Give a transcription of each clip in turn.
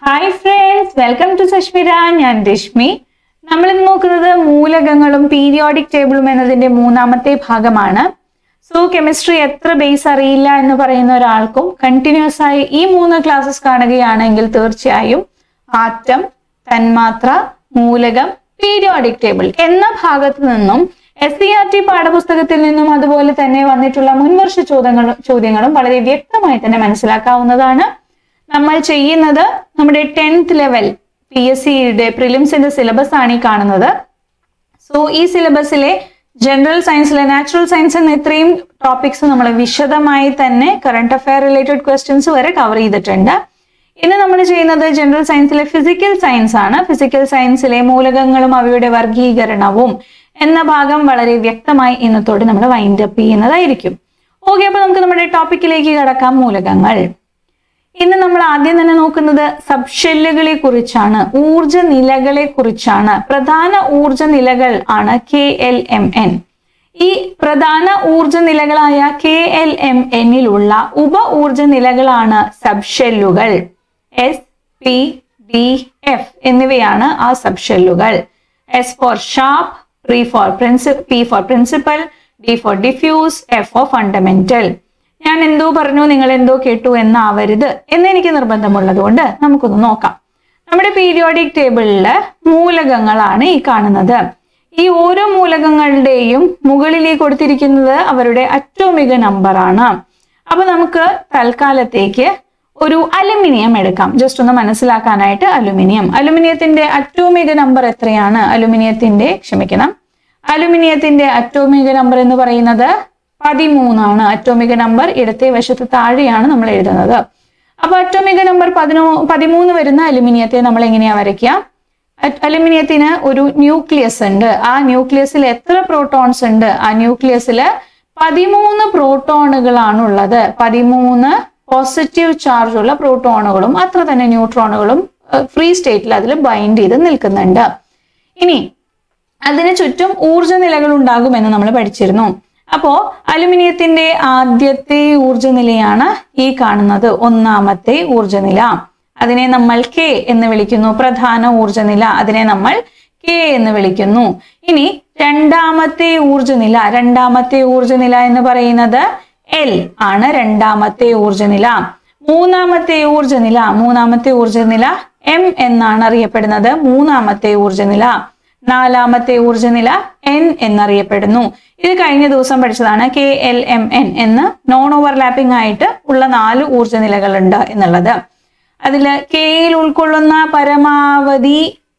Hi friends welcome to Sashmira ഞാൻ രശ്മി നമ്മൾ ഇന്ന് നോക്കുന്നത് മൂലകങ്ങളും പീരിയോഡിക് ടേബിളും എന്നതിന്റെ മൂന്നാമത്തെ ഭാഗമാണ് സോ കെമിസ്ട്രി എത്ര ബേസ് അറിയില്ല എന്ന് പറയുന്ന ഒരാൾക്കും കണ്ടിന്യൂസ് ആയി ഈ മൂന്ന് ക്ലാസ്സസ് കാണുകയാണെങ്കിൽ തീർച്ചയായും ആറ്റം തന്മാത്ര മൂലകം പീരിയോഡിക് ടേബിൾ എന്ന ഭാഗത്ത് നിന്നും എസ് സി ആർ ടി പാഠപുസ്തകത്തിൽ നിന്നും അതുപോലെ തന്നെ വന്നിട്ടുള്ള മുൻവർഷ ചോദ്യങ്ങളും ചോദ്യങ്ങളും വളരെ വ്യക്തമായി തന്നെ മനസ്സിലാക്കാവുന്നതാണ് നമ്മൾ ചെയ്യുന്നത് നമ്മുടെ ടെൻത്ത് ലെവൽ പി എസ് സിയുടെ പ്രിലിംസിന്റെ സിലബസ് ആണ് ഈ കാണുന്നത് സോ ഈ സിലബസിലെ ജനറൽ സയൻസിലെ നാച്ചുറൽ സയൻസ് എന്ന ഇത്രയും ടോപ്പിക്സ് നമ്മൾ വിശദമായി തന്നെ കറണ്ട് അഫയർ റിലേറ്റഡ് ക്വസ്റ്റ്യൻസ് വരെ കവർ ചെയ്തിട്ടുണ്ട് ഇന്ന് നമ്മൾ ചെയ്യുന്നത് ജനറൽ സയൻസിലെ ഫിസിക്കൽ സയൻസ് ആണ് ഫിസിക്കൽ സയൻസിലെ മൂലകങ്ങളും അവയുടെ വർഗീകരണവും എന്ന ഭാഗം വളരെ വ്യക്തമായി ഇന്നത്തോടെ നമ്മൾ വൈൻഡ് അപ്പ് ചെയ്യുന്നതായിരിക്കും ഓക്കെ അപ്പൊ നമുക്ക് നമ്മുടെ ടോപ്പിക്കിലേക്ക് കടക്കാം മൂലകങ്ങൾ ഇന്ന് നമ്മൾ ആദ്യം തന്നെ നോക്കുന്നത് സബ്ഷെല്ലുകളെ കുറിച്ചാണ് ഊർജ നിലകളെ കുറിച്ചാണ് പ്രധാന ഊർജ നിലകൾ ആണ് കെ എൽ എം എൻ ഈ പ്രധാന ഊർജ നിലകളായ കെ എൽ എം എന്നിലുള്ള ഉപ ഊർജ നിലകളാണ് സബ്ഷെല്ലുകൾ എസ് പി ഡി എഫ് എന്നിവയാണ് ആ സബ്ഷെല്ലുകൾ s for sharp pre for princi p for principal d for diffuse f for fundamental ഞാൻ എന്തോ പറഞ്ഞു നിങ്ങൾ എന്തോ കേട്ടു എന്നാവരുത് എന്ന് എനിക്ക് നിർബന്ധമുള്ളത് കൊണ്ട് നമുക്കൊന്ന് നോക്കാം നമ്മുടെ പീരിയോഡിക് ടേബിളില് മൂലകങ്ങളാണ് ഈ കാണുന്നത് ഈ ഓരോ മൂലകങ്ങളുടെയും മുകളിലേക്ക് കൊടുത്തിരിക്കുന്നത് അവരുടെ അറ്റോമിക നമ്പർ ആണ് അപ്പൊ നമുക്ക് തൽക്കാലത്തേക്ക് ഒരു അലുമിനിയം എടുക്കാം ജസ്റ്റ് ഒന്ന് മനസ്സിലാക്കാനായിട്ട് അലുമിനിയം അലുമിനിയത്തിന്റെ അറ്റോമിക നമ്പർ എത്രയാണ് അലുമിനിയത്തിന്റെ ക്ഷമിക്കണം അലുമിനിയത്തിന്റെ അറ്റോമിക നമ്പർ എന്ന് പറയുന്നത് പതിമൂന്നാണ് അറ്റോമിക നമ്പർ ഇടത്തെ വശത്ത് താഴെയാണ് നമ്മൾ എഴുതുന്നത് അപ്പൊ അറ്റോമിക നമ്പർ പതിനോ പതിമൂന്ന് വരുന്ന അലുമിനിയത്തെ നമ്മൾ എങ്ങനെയാ വരയ്ക്കുക അ- അലുമിനിയത്തിന് ഒരു ന്യൂക്ലിയസ് ഉണ്ട് ആ ന്യൂക്ലിയസിൽ എത്ര പ്രോട്ടോൺസ് ഉണ്ട് ആ ന്യൂക്ലിയസിൽ പതിമൂന്ന് പ്രോട്ടോണുകളാണ് ഉള്ളത് പതിമൂന്ന് പോസിറ്റീവ് ചാർജ് ഉള്ള പ്രോട്ടോണുകളും അത്ര തന്നെ ന്യൂട്രോണുകളും ഫ്രീ സ്റ്റേറ്റിൽ അതിൽ ബൈൻഡ് ചെയ്ത് നിൽക്കുന്നുണ്ട് ഇനി അതിന് ചുറ്റും ഊർജ നിലകൾ ഉണ്ടാകുമെന്ന് നമ്മൾ പഠിച്ചിരുന്നു അപ്പോ അലുമിനിയത്തിന്റെ ആദ്യത്തെ ഊർജ നിലയാണ് ഈ കാണുന്നത് ഒന്നാമത്തെ ഊർജ നില അതിനെ നമ്മൾ കെ എന്ന് വിളിക്കുന്നു പ്രധാന ഊർജ നില അതിനെ നമ്മൾ കെ എന്ന് വിളിക്കുന്നു ഇനി രണ്ടാമത്തെ ഊർജ നില രണ്ടാമത്തെ ഊർജ നില എന്ന് പറയുന്നത് എൽ ആണ് രണ്ടാമത്തെ ഊർജ നില മൂന്നാമത്തെ ഊർജ നില മൂന്നാമത്തെ ഊർജ നില എം എന്നാണ് അറിയപ്പെടുന്നത് മൂന്നാമത്തെ ഊർജ നില നാലാമത്തെ ഊർജ നില എൻ എന്നറിയപ്പെടുന്നു ഇത് കഴിഞ്ഞ ദിവസം പഠിച്ചതാണ് കെ എൽ എം എൻ എന്ന് നോൺ ഓവർലാപ്പിംഗ് ആയിട്ട് ഉള്ള നാല് ഊർജ നിലകളുണ്ട് എന്നുള്ളത് അതിൽ കെയിൽ ഉൾക്കൊള്ളുന്ന പരമാവധി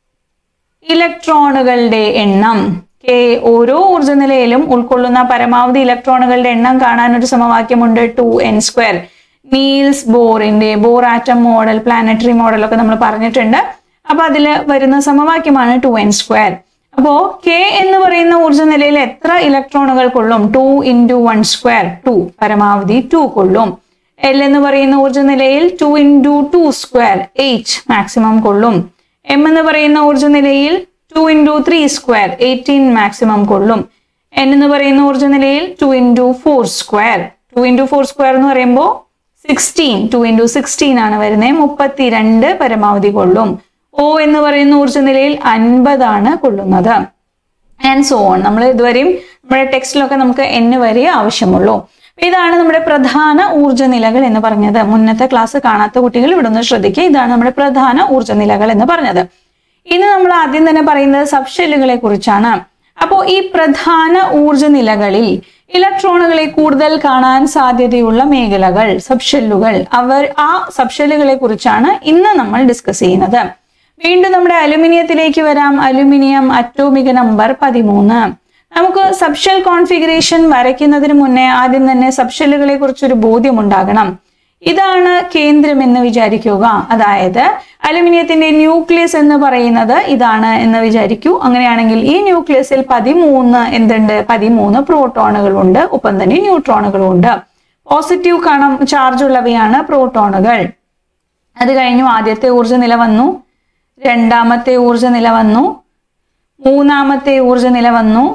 ഇലക്ട്രോണുകളുടെ എണ്ണം കെ ഓരോ ഊർജ നിലയിലും ഉൾക്കൊള്ളുന്ന പരമാവധി ഇലക്ട്രോണുകളുടെ എണ്ണം കാണാൻ ഒരു സമവാക്യമുണ്ട് ടു എൻ സ്ക്വയർ നീൽസ് ബോറിന്റെ Bohr atom model planetary model ഒക്കെ നമ്മൾ പറഞ്ഞിട്ടുണ്ട് അപ്പൊ അതിൽ വരുന്ന സമവാക്യമാണ് ടു എൻ സ്ക്വയർ അപ്പോ കെ എന്ന് പറയുന്ന ഊർജ നിലയിൽ എത്ര ഇലക്ട്രോണുകൾ കൊള്ളും two into one square two പരമാവധി ടു കൊള്ളും എൽ എന്ന് പറയുന്ന ഊർജ നിലയിൽ two into two square eight maximum കൊള്ളും എം എന്ന് പറയുന്ന ഊർജ നിലയിൽ two into three square eighteen maximum കൊള്ളും എൻ എന്ന് പറയുന്ന ഊർജ നിലയിൽ two into four square two into four square എന്ന് പറയുമ്പോൾ സിക്സ്റ്റീൻ ടു ഇൻറ്റു സിക്സ്റ്റീൻ ആണ് വരുന്നത് മുപ്പത്തിരണ്ട് പരമാവധി കൊള്ളും ഓ എന്ന് പറയുന്ന ഊർജ നിലയിൽ അൻപതാണ് കൊള്ളുന്നത് ആൻഡ് സോ ഓൺ നമ്മൾ ഇതുവരെയും നമ്മുടെ ടെക്സ്റ്റിലൊക്കെ നമുക്ക് എന്ന് വരെ ആവശ്യമുള്ളൂ അപ്പൊ ഇതാണ് നമ്മുടെ പ്രധാന ഊർജ നിലകൾ എന്ന് പറഞ്ഞത് മുന്നത്തെ ക്ലാസ് കാണാത്ത കുട്ടികൾ ഇവിടെ ഒന്ന് ശ്രദ്ധിക്കുക ഇതാണ് നമ്മുടെ പ്രധാന ഊർജ നിലകൾ എന്ന് പറഞ്ഞത് ഇന്ന് നമ്മൾ ആദ്യം തന്നെ പറയുന്നത് സബ്ഷെല്ലുകളെ കുറിച്ചാണ് അപ്പോൾ ഈ പ്രധാന ഊർജ നിലകളിൽ ഇലക്ട്രോണുകളെ കൂടുതൽ കാണാൻ സാധ്യതയുള്ള മേഖലകൾ സബ്ഷെല്ലുകൾ അവർ ആ സബ്ഷെല്ലുകളെ കുറിച്ചാണ് ഇന്ന് നമ്മൾ ഡിസ്കസ് ചെയ്യുന്നത് വീണ്ടും നമ്മുടെ അലുമിനിയത്തിലേക്ക് വരാം അലുമിനിയം അറ്റോമിക നമ്പർ പതിമൂന്ന് നമുക്ക് സബ്ഷെൽ കോൺഫിഗറേഷൻ വരയ്ക്കുന്നതിന് മുന്നേ ആദ്യം തന്നെ സബ്ഷെല്ലുകളെ കുറിച്ചൊരു ബോധ്യം ഉണ്ടാകണം ഇതാണ് കേന്ദ്രം എന്ന് വിചാരിക്കുക അതായത് അലുമിനിയത്തിന്റെ ന്യൂക്ലിയസ് എന്ന് പറയുന്നത് ഇതാണ് എന്ന് വിചാരിക്കൂ അങ്ങനെയാണെങ്കിൽ ഈ ന്യൂക്ലിയസിൽ പതിമൂന്ന് എന്തുണ്ട് പതിമൂന്ന് പ്രോട്ടോണുകൾ ഉണ്ട് ഒപ്പം തന്നെ ന്യൂട്രോണുകളും ഉണ്ട് പോസിറ്റീവ് കണം ചാർജ് ഉള്ളവയാണ് പ്രോട്ടോണുകൾ അത് കഴിഞ്ഞു ആദ്യത്തെ ഊർജ്ജ നില വന്നു രണ്ടാമത്തെ ഊർജ്ജ നില വന്നു മൂന്നാമത്തെ ഊർജ്ജ നില വന്നു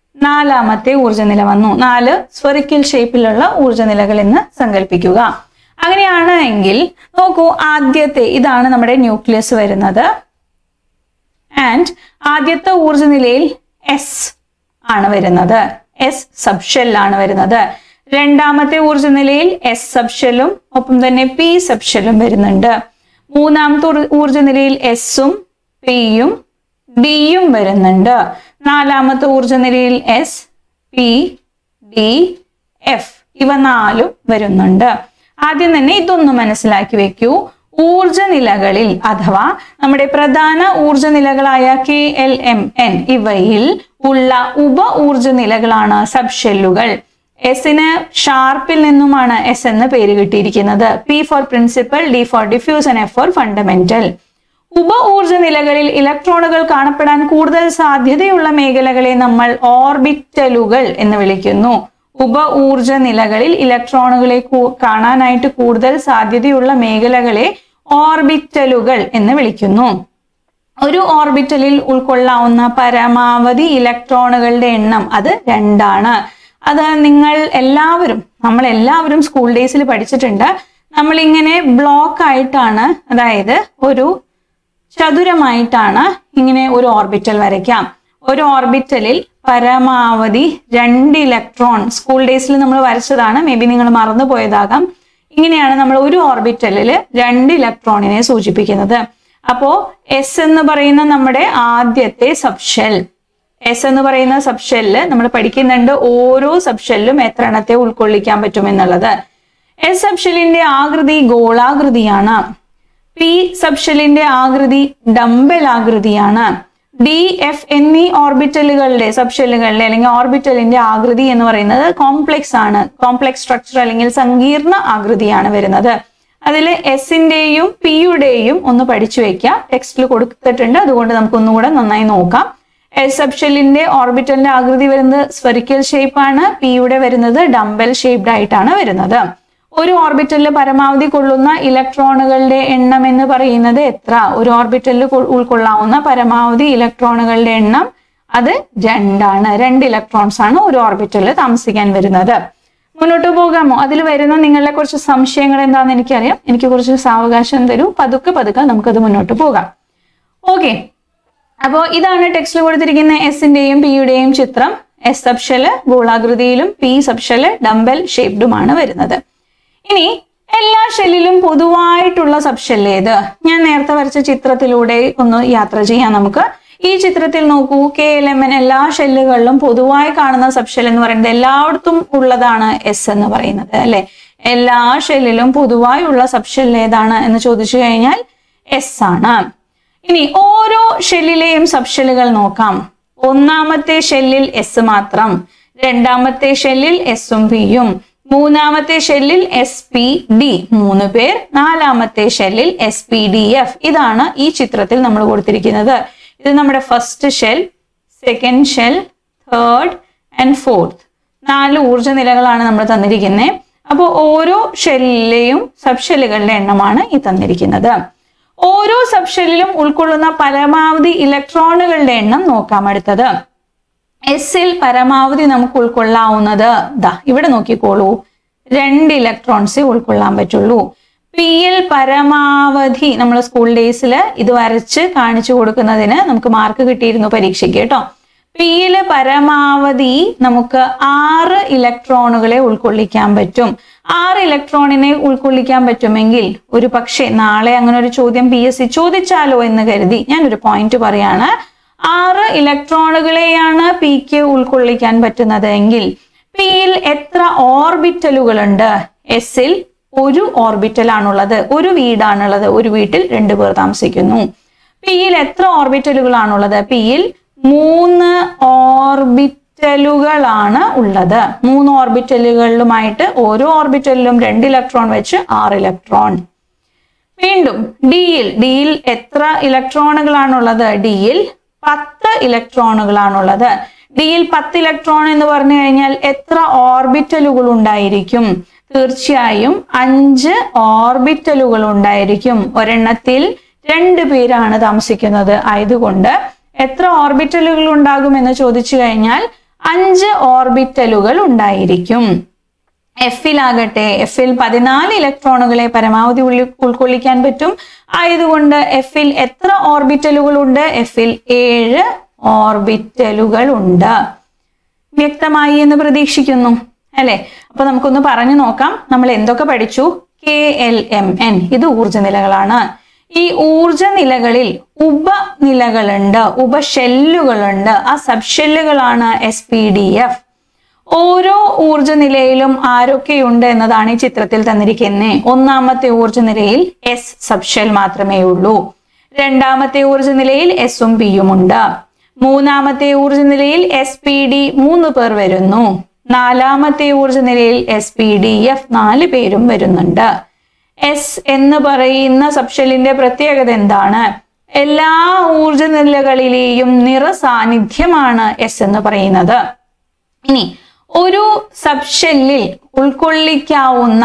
നാലാമത്തെ ഊർജ്ജ നില വന്നു നാല് സ്ഫറിക്കൽ ഷേപ്പിലുള്ള ഊർജ്ജ നിലകൾ എന്ന് സങ്കല്പിക്കുക അങ്ങനെയാണ് എങ്കിൽ നോക്കൂ ആദ്യത്തെ ഇതാണ് നമ്മുടെ ന്യൂക്ലിയസ് വരുന്നത് ആൻഡ് ആദ്യത്തെ ഊർജ നിലയിൽ എസ് ആണ് വരുന്നത് എസ് സബ്ഷെല്ലാണ് വരുന്നത് രണ്ടാമത്തെ ഊർജ നിലയിൽ എസ് സബ്ഷെല്ലും ഒപ്പം തന്നെ പി സബ്ഷെല്ലും വരുന്നുണ്ട് മൂന്നാമത്തെ ഊർ- ഊർജ നിലയിൽ എസും പിയും ഡിയും വരുന്നുണ്ട് നാലാമത്തെ ഊർജ നിലയിൽ എസ് പി ഡി എഫ് ഇവ നാലും വരുന്നുണ്ട് ആദ്യം തന്നെ ഇതൊന്ന് മനസ്സിലാക്കി വെക്കൂ ഊർജ നിലകളിൽ അഥവാ നമ്മുടെ പ്രധാന ഊർജ നിലകളായ കെ എൽ എം എൻ ഇവയിൽ ഉള്ള ഉപ ഊർജ നിലകളാണ് സബ്ഷെല്ലുകൾ എസിന് ഷാർപ്പിൽ നിന്നുമാണ് എസ് എന്ന് പേര് കിട്ടിയിരിക്കുന്നത് p for principal d for diffuse and f for fundamental ഉപ ഊർജ നിലകളിൽ ഇലക്ട്രോണുകൾ കാണപ്പെടാൻ കൂടുതൽ സാധ്യതയുള്ള മേഖലകളെ നമ്മൾ ഓർബിറ്റലുകൾ എന്ന് വിളിക്കുന്നു ഉപ ഊർജ നിലകളിൽ ഇലക്ട്രോണുകളെ കൂ- കാണാനായിട്ട് കൂടുതൽ സാധ്യതയുള്ള മേഖലകളെ ഓർബിറ്റലുകൾ എന്ന് വിളിക്കുന്നു ഒരു ഓർബിറ്റലിൽ ഉൾക്കൊള്ളാവുന്ന പരമാവധി ഇലക്ട്രോണുകളുടെ എണ്ണം അത് രണ്ടാണ് അത് നിങ്ങൾ എല്ലാവരും നമ്മൾ എല്ലാവരും സ്കൂൾ ഡേയ്സിൽ പഠിച്ചിട്ടുണ്ട് നമ്മളിങ്ങനെ ബ്ലോക്ക് ആയിട്ടാണ് അതായത് ഒരു ചതുരമായിട്ടാണ് ഇങ്ങനെ ഒരു ഓർബിറ്റൽ വരയ്ക്കാം ഒരു ഓർബിറ്റലിൽ പരമാവധി രണ്ട് ഇലക്ട്രോൺ സ്കൂൾ ഡേയ്സിൽ നമ്മൾ വരച്ചതാണ് മേ ബി നിങ്ങൾ മറന്നു പോയതാകാം ഇങ്ങനെയാണ് നമ്മൾ ഒരു ഓർബിറ്റലിൽ രണ്ട് ഇലക്ട്രോണിനെ സൂചിപ്പിക്കുന്നത് അപ്പോ എസ് എന്ന് പറയുന്ന നമ്മുടെ ആദ്യത്തെ സബ്ഷെൽ എസ് എന്ന് പറയുന്ന സബ്ഷെല്ല് നമ്മൾ പഠിക്കുന്നുണ്ട് ഓരോ സബ്ഷെല്ലും എത്ര എണ്ണത്തെ ഉൾക്കൊള്ളിക്കാൻ പറ്റുമെന്നുള്ളത് എസ് സബ്ഷെല്ലിന്റെ ആകൃതി ഗോളാകൃതിയാണ് പി സബ്ഷെല്ലിന്റെ ആകൃതി ഡംബൽ ആകൃതിയാണ് ഡി എഫ് എന്നീ ഓർബിറ്റലുകളുടെ സബ്ഷെല്ലുകളുടെ അല്ലെങ്കിൽ ഓർബിറ്റലിന്റെ ആകൃതി എന്ന് പറയുന്നത് കോംപ്ലെക്സ് ആണ് കോംപ്ലെക്സ് സ്ട്രക്ചർ അല്ലെങ്കിൽ സങ്കീർണ ആകൃതിയാണ് വരുന്നത് അതിൽ എസിന്റെയും പിയുടെയും ഒന്ന് പഠിച്ചു വെക്കാം ടെക്സ്റ്റിൽ കൊടുത്തിട്ടുണ്ട് അതുകൊണ്ട് നമുക്ക് ഒന്നുകൂടെ നന്നായി നോക്കാം എസ് സബ്ഷെല്ലിന്റെ ഓർബിറ്റലിന്റെ ആകൃതി വരുന്നത് സ്ഫെറിക്കൽ ഷേപ്പ് ആണ് പിയുടെ വരുന്നത് ഡംബൽ ഷേപ്ഡ് ആയിട്ടാണ് വരുന്നത് ഒരു ഓർബിറ്റലിൽ പരമാവധി കൊള്ളുന്ന ഇലക്ട്രോണുകളുടെ എണ്ണം എന്ന് പറയുന്നത് എത്ര ഒരു ഓർബിറ്റലിൽ കൊ- ഉൾക്കൊള്ളാവുന്ന പരമാവധി ഇലക്ട്രോണുകളുടെ എണ്ണം അത് രണ്ടാണ് രണ്ട് ഇലക്ട്രോൺസ് ആണ് ഒരു ഓർബിറ്റലിൽ താമസിക്കാൻ വരുന്നത് മുന്നോട്ട് പോകാമോ അതിൽ വരുന്ന നിങ്ങളുടെ കുറച്ച് സംശയങ്ങൾ എന്താണെന്ന് എനിക്കറിയാം എനിക്ക് കുറച്ച് സാവകാശം തരൂ പതുക്കെ പതുക്കെ നമുക്കത് മുന്നോട്ട് പോകാം ഓക്കെ അപ്പോൾ ഇതാണ് ടെക്സ്റ്റിൽ കൊടുത്തിരിക്കുന്ന എസിന്റെയും പിയുടെയും ചിത്രം എസ് സബ്ഷെല് ഗോളാകൃതിയിലും പി സബ്ഷെല് ഡംബൽ ഷേപ്ഡുമാണ് വരുന്നത് ഇനി എല്ലാ ഷെല്ലിലും പൊതുവായിട്ടുള്ള സബ്ഷെല്ല് ഏത് ഞാൻ നേരത്തെ വരച്ച ചിത്രത്തിലൂടെ ഒന്ന് യാത്ര ചെയ്യാം നമുക്ക് ഈ ചിത്രത്തിൽ നോക്കൂ കെ എൽ എം എൻ എല്ലാ ഷെല്ലുകളിലും പൊതുവായി കാണുന്ന സബ്ഷെൽ എന്ന് പറയുന്നത് എല്ലായിടത്തും ഉള്ളതാണ് എസ് എന്ന് പറയുന്നത് അല്ലെ എല്ലാ ഷെല്ലിലും പൊതുവായുള്ള സബ്ഷെൽ ഏതാണ് എന്ന് ചോദിച്ചു കഴിഞ്ഞാൽ എസ് ആണ് ഇനി ഓരോ ഷെല്ലിലെയും സബ്ഷെല്ലുകൾ നോക്കാം ഒന്നാമത്തെ ഷെല്ലിൽ എസ് മാത്രം രണ്ടാമത്തെ ഷെല്ലിൽ എസും പിയും മൂന്നാമത്തെ ഷെല്ലിൽ എസ് പി ഡി മൂന്ന് പേർ നാലാമത്തെ ഷെല്ലിൽ എസ് പി ഡി എഫ് ഇതാണ് ഈ ചിത്രത്തിൽ നമ്മൾ കൊടുത്തിരിക്കുന്നത് ഇത് നമ്മുടെ first shell second shell third and fourth നാല് ഊർജ്ജ നിലകളാണ് നമ്മൾ തന്നിരിക്കുന്നത് അപ്പോൾ ഓരോ ഷെല്ലിലെയും സബ് ഷെല്ലുകളുടെ എണ്ണമാണ് ഈ തന്നിരിക്കുന്നത് ഓരോ സബ് ഷെല്ലിലും ഉൾക്കൊള്ളുന്ന പരമാവധി ഇലക്ട്രോണുകളുടെ എണ്ണം നോക്കാം അടുത്തത് എസിൽ പരമാവധി നമുക്ക് ഉൾക്കൊള്ളാവുന്നത് ദാ ഇവിടെ നോക്കിക്കോളൂ രണ്ട് ഇലക്ട്രോൺസേ ഉൾക്കൊള്ളാൻ പറ്റുള്ളൂ പിയിൽ പരമാവധി നമ്മൾ സ്കൂൾ ഡേയ്സിൽ ഇത് വരച്ച് കാണിച്ചു കൊടുക്കുന്നതിന് നമുക്ക് മാർക്ക് കിട്ടിയിരുന്നു പരീക്ഷയ്ക്ക് കേട്ടോ പിയില് പരമാവധി നമുക്ക് ആറ് ഇലക്ട്രോണുകളെ ഉൾക്കൊള്ളിക്കാൻ പറ്റും ആറ് ഇലക്ട്രോണിനെ ഉൾക്കൊള്ളിക്കാൻ പറ്റുമെങ്കിൽ ഒരു പക്ഷേ നാളെ അങ്ങനെ ഒരു ചോദ്യം പി എസ് സി ചോദിച്ചാലോ എന്ന് കരുതി ഞാൻ ഒരു പോയിന്റ് പറയാണ് ആറ് ഇലക്ട്രോണുകളെയാണ് പിക്ക് ഉൾക്കൊള്ളിക്കാൻ പറ്റുന്നത് എങ്കിൽ പിയിൽ എത്ര ഓർബിറ്റലുകളുണ്ട് എസിൽ ഒരു ഓർബിറ്റലാണുള്ളത് ഒരു വീടാണുള്ളത് ഒരു വീട്ടിൽ രണ്ടു പേർ താമസിക്കുന്നു പിയിൽ എത്ര ഓർബിറ്റലുകളാണുള്ളത് പിയിൽ മൂന്ന് ഓർബിറ്റലുകളാണ് ഉള്ളത് മൂന്ന് ഓർബിറ്റലുകളിലുമായിട്ട് ഓരോ ഓർബിറ്റലിലും രണ്ട് ഇലക്ട്രോൺ വെച്ച് ആറ് ഇലക്ട്രോൺ വീണ്ടും ഡിയിൽ ഡിയിൽ എത്ര ഇലക്ട്രോണുകളാണുള്ളത് ഡിയിൽ പത്ത് ഇലക്ട്രോണുകളാണുള്ളത് ഡിയിൽ പത്ത് ഇലക്ട്രോൺ എന്ന് പറഞ്ഞു കഴിഞ്ഞാൽ എത്ര ഓർബിറ്റലുകൾ ഉണ്ടായിരിക്കും തീർച്ചയായും അഞ്ച് ഓർബിറ്റലുകൾ ഉണ്ടായിരിക്കും ഒരെണ്ണത്തിൽ രണ്ട് പേരാണ് താമസിക്കുന്നത് ആയതുകൊണ്ട് എത്ര ഓർബിറ്റലുകൾ ഉണ്ടാകും എന്ന് ചോദിച്ചു കഴിഞ്ഞാൽ അഞ്ച് ഓർബിറ്റലുകൾ ഉണ്ടായിരിക്കും എഫിലാകട്ടെ എഫിൽ പതിനാല് ഇലക്ട്രോണുകളെ പരമാവധി ഉള്ളി ഉൾക്കൊള്ളിക്കാൻ പറ്റും ആയതുകൊണ്ട് എഫിൽ എത്ര ഓർബിറ്റലുകൾ ഉണ്ട് എഫിൽ ഏഴ് ഓർബിറ്റലുകൾ ഉണ്ട് വ്യക്തമായി എന്ന് പ്രതീക്ഷിക്കുന്നു അല്ലെ അപ്പൊ നമുക്കൊന്ന് പറഞ്ഞു നോക്കാം നമ്മൾ എന്തൊക്കെ പഠിച്ചു കെ എൽ എം എൻ ഇത് ഊർജനിലകളാണ് ഈ ഊർജനിലകളിൽ ഉപനിലകളുണ്ട് ഉപഷെല്ലുകളുണ്ട് ആ സബ്ഷെല്ലുകളാണ് എസ് പി ഡി എഫ് ഓരോ ഊർജനിലയിലും ആരൊക്കെയുണ്ട് എന്നതാണ് ഈ ചിത്രത്തിൽ തന്നിരിക്കുന്നത് ഒന്നാമത്തെ ഊർജനിലയിൽ എസ് സബ്ഷെൽ മാത്രമേ ഉള്ളൂ രണ്ടാമത്തെ ഊർജനിലയിൽ എസും പിയും ഉണ്ട് മൂന്നാമത്തെ ഊർജനിലയിൽ എസ് പി ഡി മൂന്ന് പേർ വരുന്നു നാലാമത്തെ ഊർജനിലയിൽ എസ് പി ഡി എഫ് നാല് പേരും വരുന്നുണ്ട് എസ് എന്ന് പറയുന്ന സബ്ഷെല്ലിന്റെ പ്രത്യേകത എന്താണ് എല്ലാ ഊർജനിലകളിലെയും നിറ സാന്നിധ്യമാണ് എസ് എന്ന് പറയുന്നത് ഇനി ഒരു സബ്ഷെല്ലിൽ ഉൾക്കൊള്ളിക്കാവുന്ന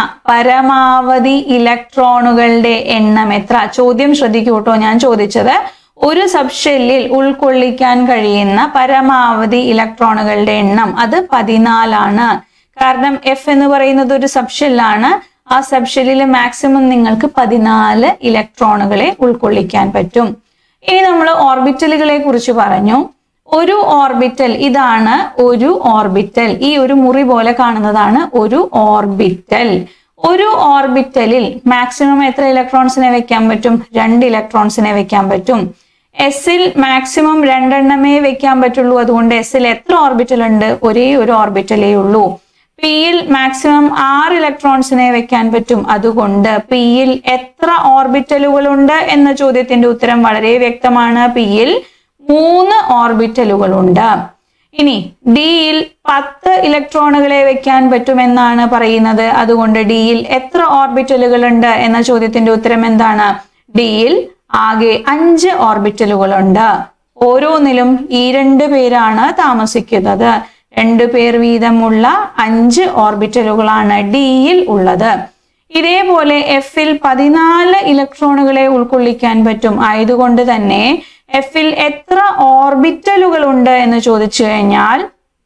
പരമാവധി ഇലക്ട്രോണുകളുടെ എണ്ണം എത്ര ചോദ്യം ശ്രദ്ധിക്കൂ കേട്ടോ ഞാൻ ചോദിച്ചത് ഒരു സബ്ഷെല്ലിൽ ഉൾക്കൊള്ളിക്കാൻ കഴിയുന്ന പരമാവധി ഇലക്ട്രോണുകളുടെ എണ്ണം അത് പതിനാലാണ് കാരണം എഫ് എന്ന് പറയുന്നത് ഒരു സബ്ഷെല്ലാണ് ആ സബ്ഷെല്ലിൽ മാക്സിമം നിങ്ങൾക്ക് പതിനാല് ഇലക്ട്രോണുകളെ ഉൾക്കൊള്ളിക്കാൻ പറ്റും ഇനി നമ്മൾ ഓർബിറ്റലുകളെ കുറിച്ച് പറഞ്ഞു ഒരു ഓർബിറ്റൽ ഇതാണ് ഒരു ഓർബിറ്റൽ ഈ ഒരു മുറി പോലെ കാണുന്നതാണ് ഒരു ഓർബിറ്റൽ ഒരു ഓർബിറ്റലിൽ മാക്സിമം എത്ര ഇലക്ട്രോൺസിനെ വെക്കാൻ പറ്റും രണ്ട് ഇലക്ട്രോൺസിനെ വെക്കാൻ പറ്റും എസിൽ മാക്സിമം രണ്ടെണ്ണമേ വെക്കാൻ പറ്റുള്ളൂ അതുകൊണ്ട് എസിൽ എത്ര ഓർബിറ്റൽ ഉണ്ട് ഒരേ ഒരു ഓർബിറ്റലേ ഉള്ളൂ പിയിൽ മാക്സിമം ആറ് ഇലക്ട്രോൺസിനെ വെക്കാൻ പറ്റും അതുകൊണ്ട് പിയിൽ എത്ര ഓർബിറ്റലുകൾ ഉണ്ട് എന്ന ചോദ്യത്തിന്റെ ഉത്തരം വളരെ വ്യക്തമാണ് പിയിൽ മൂന്ന് ഓർബിറ്റലുകളുണ്ട് ഇനി ഡിയിൽ പത്ത് ഇലക്ട്രോണുകളെ വെക്കാൻ പറ്റുമെന്നാണ് പറയുന്നത് അതുകൊണ്ട് ഡിയിൽ എത്ര ഓർബിറ്റലുകൾ ഉണ്ട് എന്ന ചോദ്യത്തിന്റെ ഉത്തരം എന്താണ് ഡിയിൽ ആകെ അഞ്ച് ഓർബിറ്റലുകളുണ്ട് ഓരോന്നിലും ഈ രണ്ട് പേരാണ് താമസിക്കുന്നത് രണ്ടു പേർ വീതമുള്ള അഞ്ച് ഓർബിറ്റലുകളാണ് ഡിയിൽ ഉള്ളത് ഇതേപോലെ എഫിൽ പതിനാല് ഇലക്ട്രോണുകളെ ഉൾക്കൊള്ളിക്കാൻ പറ്റും ആയതുകൊണ്ട് തന്നെ എഫിൽ എത്ര ഓർബിറ്റലുകൾ ഉണ്ട് എന്ന് ചോദിച്ചു കഴിഞ്ഞാൽ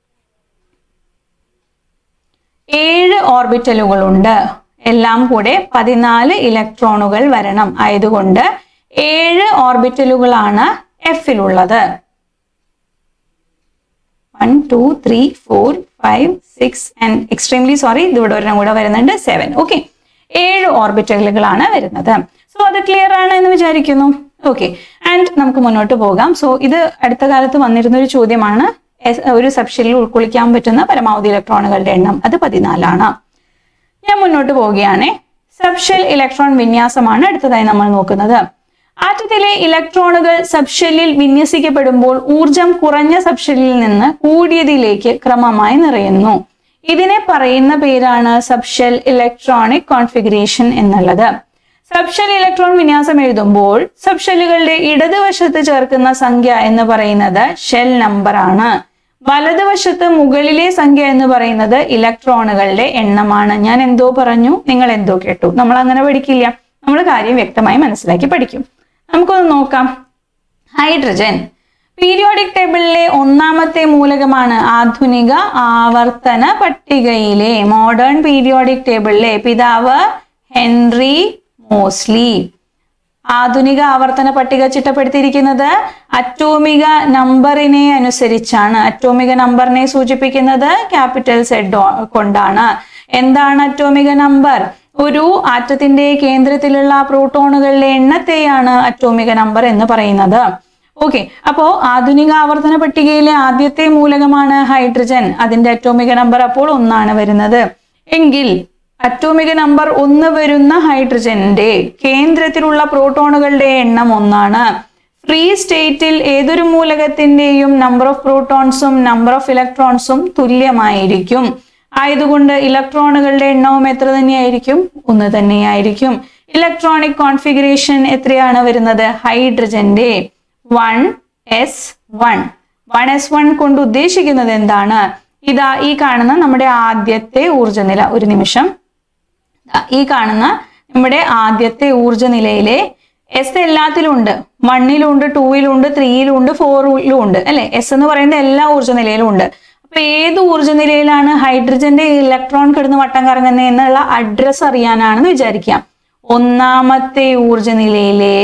ഏഴ് ഓർബിറ്റലുകൾ ഉണ്ട് എല്ലാം കൂടെ പതിനാല് ഇലക്ട്രോണുകൾ വരണം ആയതുകൊണ്ട് ഏഴ് ഓർബിറ്റലുകളാണ് എഫിലുള്ളത് one two three four five six and extremely sorry ഇതിവിടെ ഒരെണ്ണം കൂടെ വരുന്നുണ്ട് സെവൻ ഓക്കെ ഏഴ് ഓർബിറ്റലുകളാണ് വരുന്നത് സോ അത് ക്ലിയർ ആണ് എന്ന് വിചാരിക്കുന്നു ഓക്കെ ആൻഡ് നമുക്ക് മുന്നോട്ട് പോകാം സോ ഇത് അടുത്ത കാലത്ത് വന്നിരുന്ന ഒരു ചോദ്യമാണ് എസ്- ഒരു സബ്ഷെല്ലിൽ ഉൾക്കൊള്ളിക്കാൻ പറ്റുന്ന പരമാവധി ഇലക്ട്രോണുകളുടെ എണ്ണം അത് പതിനാലാണ് ഞാൻ മുന്നോട്ട് പോവുകയാണ് സബ്ഷെൽ ഇലക്ട്രോൺ വിന്യാസമാണ് അടുത്തതായി നമ്മൾ നോക്കുന്നത് ആറ്റത്തിലെ ഇലക്ട്രോണുകൾ സബ്ഷെല്ലിൽ വിന്യസിക്കപ്പെടുമ്പോൾ ഊർജം കുറഞ്ഞ സബ്ഷെല്ലിൽ നിന്ന് കൂടിയതിലേക്ക് ക്രമമായി നിറയുന്നു ഇതിനെ പറയുന്ന പേരാണ് സബ്ഷെൽ ഇലക്ട്രോണിക് കോൺഫിഗറേഷൻ എന്നുള്ളത് സബ്ഷെൽ ഇലക്ട്രോൺ വിന്യാസം എഴുതുമ്പോൾ സബ്ഷെല്ലുകളുടെ ഇടതുവശത്ത് ചേർക്കുന്ന സംഖ്യ എന്ന് പറയുന്നത് ഷെൽ നമ്പർ ആണ് വലതുവശത്ത് മുകളിലെ സംഖ്യ എന്ന് പറയുന്നത് ഇലക്ട്രോണുകളുടെ എണ്ണമാണ് ഞാൻ എന്തോ പറഞ്ഞു നിങ്ങൾ എന്തോ കേട്ടു നമ്മൾ അങ്ങനെ പഠിക്കില്ല നമ്മൾ കാര്യം വ്യക്തമായി മനസ്സിലാക്കി പഠിക്കും നമുക്കൊന്ന് നോക്കാം ഹൈഡ്രജൻ പീരിയോഡിക് ടേബിളിലെ ഒന്നാമത്തെ മൂലകമാണ് ആധുനിക ആവർത്തന പട്ടികയിലെ മോഡേൺ പീരിയോഡിക് ടേബിളിലെ പിതാവ് ഹെൻറി മോസ്ലി ആധുനിക ആവർത്തന പട്ടിക ചിട്ടപ്പെടുത്തിയിരിക്കുന്നത് അറ്റോമിക നമ്പറിനെ അനുസരിച്ചാണ് അറ്റോമിക നമ്പറിനെ സൂചിപ്പിക്കുന്നത് ക്യാപിറ്റൽ സെഡ് കൊണ്ടാണ് എന്താണ് അറ്റോമിക നമ്പർ ഒരു ആറ്റത്തിന്റെ കേന്ദ്രത്തിലുള്ള പ്രോട്ടോണുകളുടെ എണ്ണത്തെയാണ് അറ്റോമിക നമ്പർ എന്ന് പറയുന്നത് ഓക്കെ അപ്പോ ആധുനിക ആവർത്തന പട്ടികയിലെ ആദ്യത്തെ മൂലകമാണ് ഹൈഡ്രജൻ അതിന്റെ അറ്റോമിക നമ്പർ അപ്പോൾ ഒന്നാണ് വരുന്നത് എങ്കിൽ അറ്റോമിക നമ്പർ ഒന്ന് വരുന്ന ഹൈഡ്രജന്റെ കേന്ദ്രത്തിലുള്ള പ്രോട്ടോണുകളുടെ എണ്ണം ഒന്നാണ് ഫ്രീ സ്റ്റേറ്റിൽ ഏതൊരു മൂലകത്തിന്റെയും നമ്പർ ഓഫ് പ്രോട്ടോൺസും നമ്പർ ഓഫ് ഇലക്ട്രോൺസും തുല്യമായിരിക്കും ആയതുകൊണ്ട് ഇലക്ട്രോണുകളുടെ എണ്ണവും എത്ര തന്നെയായിരിക്കും ഒന്ന് തന്നെയായിരിക്കും ഇലക്ട്രോണിക് കോൺഫിഗറേഷൻ എത്രയാണ് വരുന്നത് ഹൈഡ്രജന്റെ one s one one s one കൊണ്ട് ഉദ്ദേശിക്കുന്നത് എന്താണ് ഇതാ ഈ കാണുന്ന നമ്മുടെ ആദ്യത്തെ ഊർജ്ജനില ഒരു നിമിഷം ദാ ഈ കാണുന്ന നമ്മുടെ ആദ്യത്തെ ഊർജ്ജനിലയിലെ എസ് എല്ലാത്തിലും ഉണ്ട് വണ്ണിലും ഉണ്ട് ടൂയിലും ഉണ്ട് ത്രീയിലും ഉണ്ട് ഫോറിലും ഉണ്ട് അല്ലെ എസ് എന്ന് പറയുന്നത് എല്ലാ ഊർജ്ജനിലയിലും ഉണ്ട് അപ്പൊ ഏത് ഊർജ്ജ നിലയിലാണ് ഹൈഡ്രജന്റെ ഇലക്ട്രോൺ കിടന്ന് വട്ടം കറങ്ങുന്നത് എന്നുള്ള അഡ്രസ് അറിയാനാണെന്ന് വിചാരിക്കാം ഒന്നാമത്തെ ഊർജ്ജ നിലയിലെ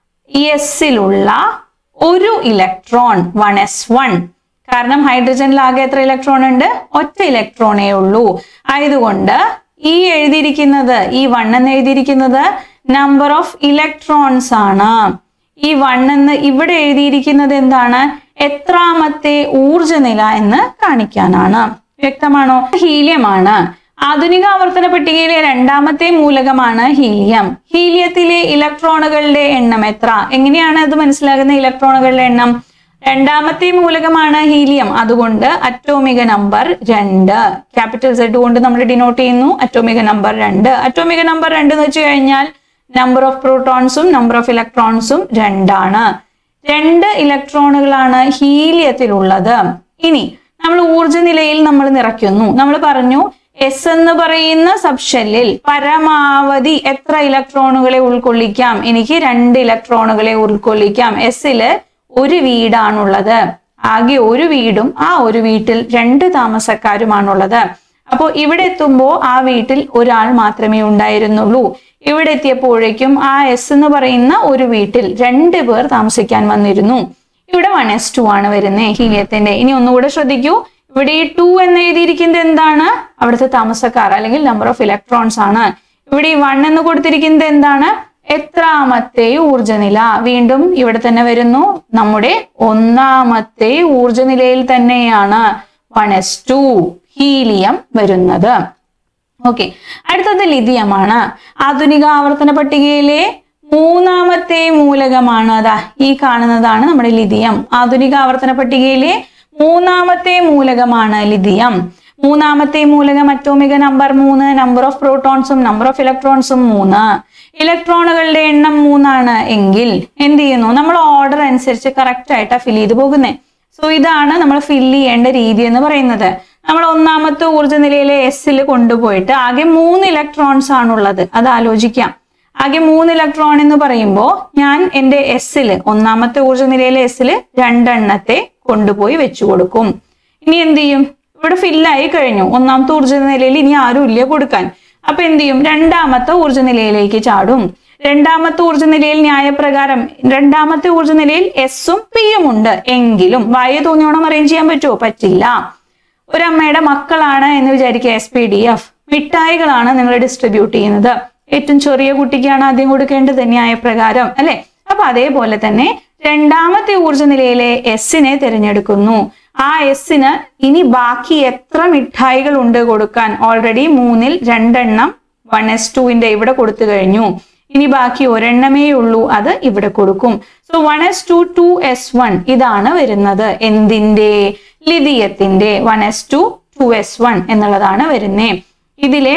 എസിലുള്ള ഒരു ഇലക്ട്രോൺ വൺ എസ് വൺ കാരണം ഹൈഡ്രജനിൽ ആകെ എത്ര ഇലക്ട്രോൺ ഉണ്ട് ഒറ്റ ഇലക്ട്രോണേ ഉള്ളൂ ആയതുകൊണ്ട് ഈ എഴുതിയിരിക്കുന്നത് ഈ വൺ എന്ന് എഴുതിയിരിക്കുന്നത് നമ്പർ ഓഫ് ഇലക്ട്രോൺസ് ആണ് ഈ വൺ എന്ന് ഇവിടെ എഴുതിയിരിക്കുന്നത് എന്താണ് എത്രാമത്തെ ഊർജ നില എന്ന് കാണിക്കാനാണ് വ്യക്തമാണോ ഹീലിയമാണ് ആധുനിക ആവർത്തന പട്ടികയിലെ രണ്ടാമത്തെ മൂലകമാണ് ഹീലിയം ഹീലിയത്തിലെ ഇലക്ട്രോണുകളുടെ എണ്ണം എത്ര എങ്ങനെയാണ് അത് മനസ്സിലാകുന്ന ഇലക്ട്രോണുകളുടെ എണ്ണം രണ്ടാമത്തെ മൂലകമാണ് ഹീലിയം അതുകൊണ്ട് അറ്റോമിക നമ്പർ രണ്ട് ക്യാപിറ്റൽ സെഡ് കൊണ്ട് നമ്മൾ ഡിനോട്ട് ചെയ്യുന്നു അറ്റോമിക നമ്പർ രണ്ട് അറ്റോമിക നമ്പർ രണ്ട് എന്ന് വെച്ച് കഴിഞ്ഞാൽ നമ്പർ ഓഫ് പ്രോട്ടോൺസും നമ്പർ ഓഫ് ഇലക്ട്രോൺസും രണ്ടാണ് രണ്ട് ഇലക്ട്രോണുകളാണ് ഹീലിയത്തിലുള്ളത് ഇനി നമ്മൾ ഊർജ നിലയിൽ നമ്മൾ നിറയ്ക്കുന്നു നമ്മൾ പറഞ്ഞു എസ് എന്ന് പറയുന്ന സബ്ഷെല്ലിൽ പരമാവധി എത്ര ഇലക്ട്രോണുകളെ ഉൾക്കൊള്ളിക്കാം എനിക്ക് രണ്ട് ഇലക്ട്രോണുകളെ ഉൾക്കൊള്ളിക്കാം എസില് ഒരു വീടാണുള്ളത് ആകെ ഒരു വീടും ആ ഒരു വീട്ടിൽ രണ്ട് താമസക്കാരുമാണുള്ളത് അപ്പോൾ ഇവിടെ എത്തുമ്പോൾ ആ വീട്ടിൽ ഒരാൾ മാത്രമേ ഉണ്ടായിരുന്നുള്ളൂ ഇവിടെ എത്തിയപ്പോഴേക്കും ആ എസ് എന്ന് പറയുന്ന ഒരു വീട്ടിൽ രണ്ട് പേർ താമസിക്കാൻ വന്നിരുന്നു ഇവിടെ വൺ എസ് ടു ആണ് വരുന്നത് ഹീലിയത്തിന്റെ ഇനി ഒന്നുകൂടെ ശ്രദ്ധിക്കൂ ഇവിടെ ഈ ടു എന്ന് എഴുതിയിരിക്കുന്നത് എന്താണ് അവിടുത്തെ താമസക്കാർ അല്ലെങ്കിൽ നമ്പർ ഓഫ് ഇലക്ട്രോൺസ് ആണ് ഇവിടെ ഈ വൺ എന്ന് കൊടുത്തിരിക്കുന്നത് എന്താണ് എത്രാമത്തെ ഊർജനില വീണ്ടും ഇവിടെ തന്നെ വരുന്നു നമ്മുടെ ഒന്നാമത്തെ ഊർജനിലയിൽ തന്നെയാണ് വൺ എസ് ടു ഹീലിയം വരുന്നത് ഓക്കെ അടുത്തത് ലിഥിയമാണ് ആധുനിക ആവർത്തന പട്ടികയിലെ മൂന്നാമത്തെ മൂലകമാണ് അതാ ഈ കാണുന്നതാണ് നമ്മുടെ ലിഥിയം ആധുനിക ആവർത്തന പട്ടികയിലെ മൂന്നാമത്തെ മൂലകമാണ് ലിഥിയം മൂന്നാമത്തെ മൂലകം അറ്റോമിക നമ്പർ മൂന്ന് നമ്പർ ഓഫ് പ്രോട്ടോൺസും നമ്പർ ഓഫ് ഇലക്ട്രോൺസും മൂന്ന് ഇലക്ട്രോണുകളുടെ എണ്ണം മൂന്നാണ് എങ്കിൽ എന്ത് ചെയ്യുന്നു നമ്മൾ ഓർഡർ അനുസരിച്ച് കറക്റ്റ് ആയിട്ടാണ് ഫിൽ ചെയ്ത് പോകുന്നത് സോ ഇതാണ് നമ്മൾ ഫിൽ ചെയ്യേണ്ട രീതി എന്ന് പറയുന്നത് നമ്മൾ ഒന്നാമത്തെ ഊർജ്ജ നിലയിലെ എസ്സിൽ കൊണ്ടുപോയിട്ട് ആകെ മൂന്ന് ഇലക്ട്രോൺസ് ആണുള്ളത് അത് ആലോചിക്കാം ആകെ മൂന്ന് ഇലക്ട്രോൺ എന്ന് പറയുമ്പോൾ ഞാൻ എൻ്റെ എസ്സിൽ ഒന്നാമത്തെ ഊർജ്ജ നിലയിലെ എസ്സിൽ രണ്ടെണ്ണത്തെ കൊണ്ടുപോയി വെച്ചു കൊടുക്കും ഇനി എന്ത് ചെയ്യും ഇവിടെ ഫില്ലായി കഴിഞ്ഞു ഒന്നാമത്തെ ഊർജ്ജ നിലയിൽ ഇനി ആരും ഇല്ല കൊടുക്കാൻ അപ്പൊ എന്ത് ചെയ്യും രണ്ടാമത്തെ ഊർജ്ജ നിലയിലേക്ക് ചാടും രണ്ടാമത്തെ ഊർജ്ജ നിലയിൽ ന്യായപ്രകാരം രണ്ടാമത്തെ ഊർജ്ജ നിലയിൽ എസും പിയും ഉണ്ട് എങ്കിലും വായ തോന്നിയോണം അറേഞ്ച് ചെയ്യാൻ പറ്റുമോ പറ്റില്ല ഒരമ്മയുടെ മക്കളാണ് എന്ന് വിചാരിക്കുക എസ് പി ഡി എഫ് മിഠായികളാണ് നിങ്ങൾ ഡിസ്ട്രിബ്യൂട്ട് ചെയ്യുന്നത് ഏറ്റവും ചെറിയ കുട്ടിക്കാണ് ആദ്യം കൊടുക്കേണ്ടത് ന്യായപ്രകാരം അല്ലെ അപ്പൊ അതേപോലെ തന്നെ രണ്ടാമത്തെ ഊർജ്ജ നിലയിലെ എസിനെ തിരഞ്ഞെടുക്കുന്നു ആ എസിന് ഇനി ബാക്കി എത്ര മിഠായികൾ ഉണ്ട് കൊടുക്കാൻ ഓൾറെഡി മൂന്നിൽ രണ്ടെണ്ണം വൺ എസ് ടുവിന്റെ ഇവിടെ കൊടുത്തു കഴിഞ്ഞു ഇനി ബാക്കി ഒരെണ്ണമേ ഉള്ളൂ അത് ഇവിടെ കൊടുക്കും so one s two two s one ഇതാണ് വരുന്നത് എന്തിന്റെ ലിഥിയത്തിന്റെ one s two two s one എന്നുള്ളതാണ് വരുന്നേ ഇതിലെ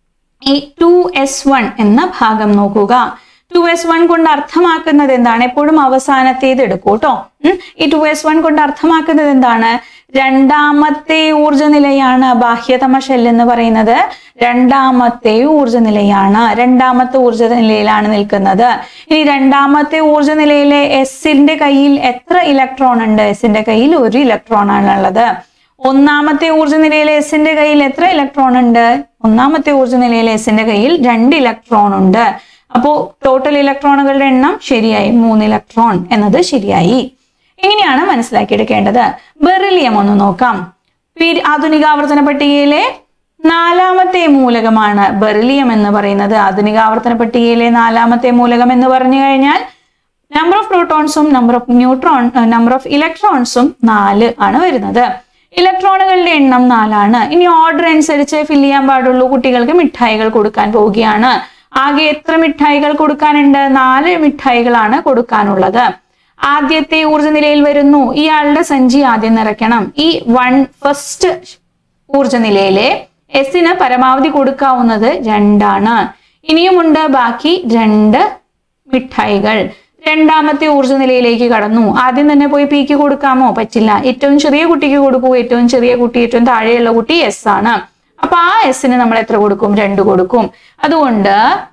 ഈ ടു എസ് വൺ എന്ന ഭാഗം നോക്കുക ടു എസ് വൺ കൊണ്ട് അർത്ഥമാക്കുന്നത് എന്താണ് എപ്പോഴും അവസാനത്തേത് എടുക്കൂ കേട്ടോ ഈ ടു എസ് വൺ കൊണ്ട് അർത്ഥമാക്കുന്നത് എന്താണ് രണ്ടാമത്തെ ഊർജ നിലയാണ് ബാഹ്യതമ ഷെൽ എന്ന് പറയുന്നത് രണ്ടാമത്തെ ഊർജ നിലയാണ് രണ്ടാമത്തെ ഊർജ നിലയിലാണ് നിൽക്കുന്നത് ഇനി രണ്ടാമത്തെ ഊർജ നിലയിലെ എസിന്റെ കയ്യിൽ എത്ര ഇലക്ട്രോൺ ഉണ്ട് എസിന്റെ കയ്യിൽ ഒരു ഇലക്ട്രോൺ ആണുള്ളത് ഒന്നാമത്തെ ഊർജ നിലയിലെ എസിന്റെ കയ്യിൽ എത്ര ഇലക്ട്രോൺ ഉണ്ട് ഒന്നാമത്തെ ഊർജ നിലയിലെ എസിന്റെ കയ്യിൽ രണ്ട് ഇലക്ട്രോൺ ഉണ്ട് അപ്പോ ടോട്ടൽ ഇലക്ട്രോണുകളുടെ എണ്ണം ശരിയായി മൂന്ന് ഇലക്ട്രോൺ എന്നത് ശരിയായി ഇങ്ങനെയാണ് മനസ്സിലാക്കിയെടുക്കേണ്ടത് ബെറിലിയം ഒന്ന് നോക്കാം പീരി- ആധുനിക ആവർത്തന പട്ടികയിലെ നാലാമത്തെ മൂലകമാണ് ബെറിലിയം എന്ന് പറയുന്നത് ആധുനിക ആവർത്തന പട്ടികയിലെ നാലാമത്തെ മൂലകം എന്ന് പറഞ്ഞു കഴിഞ്ഞാൽ നമ്പർ ഓഫ് പ്രോട്ടോൺസും number of neutron number of ഇലക്ട്രോൺസും നാല് ആണ് വരുന്നത് ഇലക്ട്രോണുകളുടെ എണ്ണം നാലാണ് ഇനി ഓർഡർ അനുസരിച്ച് ഫിൽ ചെയ്യാൻ പാടുള്ളൂ കുട്ടികൾക്ക് മിഠായികൾ കൊടുക്കാൻ പോവുകയാണ് ആകെ എത്ര മിഠായികൾ കൊടുക്കാനുണ്ട് നാല് മിഠായികളാണ് കൊടുക്കാനുള്ളത് ആദ്യത്തെ ഊർജ്ജ നിലയിൽ വരുന്നു ഇയാളുടെ സഞ്ചി ആദ്യം നിറയ്ക്കണം ഈ വൺ ഫസ്റ്റ് ഊർജ്ജ നിലയിലെ എസിന് പരമാവധി കൊടുക്കാവുന്നത് രണ്ടാണ് ഇനിയുമുണ്ട് ബാക്കി രണ്ട് മിഠായികൾ രണ്ടാമത്തെ ഊർജ്ജ നിലയിലേക്ക് കടന്നു ആദ്യം തന്നെ പോയി പിക്ക് കൊടുക്കാമോ പറ്റില്ല ഏറ്റവും ചെറിയ കുട്ടിക്ക് കൊടുക്കൂ ഏറ്റവും ചെറിയ കുട്ടി ഏറ്റവും താഴെയുള്ള കുട്ടി എസ് ആണ് അപ്പൊ ആ എസിന് നമ്മൾ എത്ര കൊടുക്കും രണ്ട് കൊടുക്കും അതുകൊണ്ട്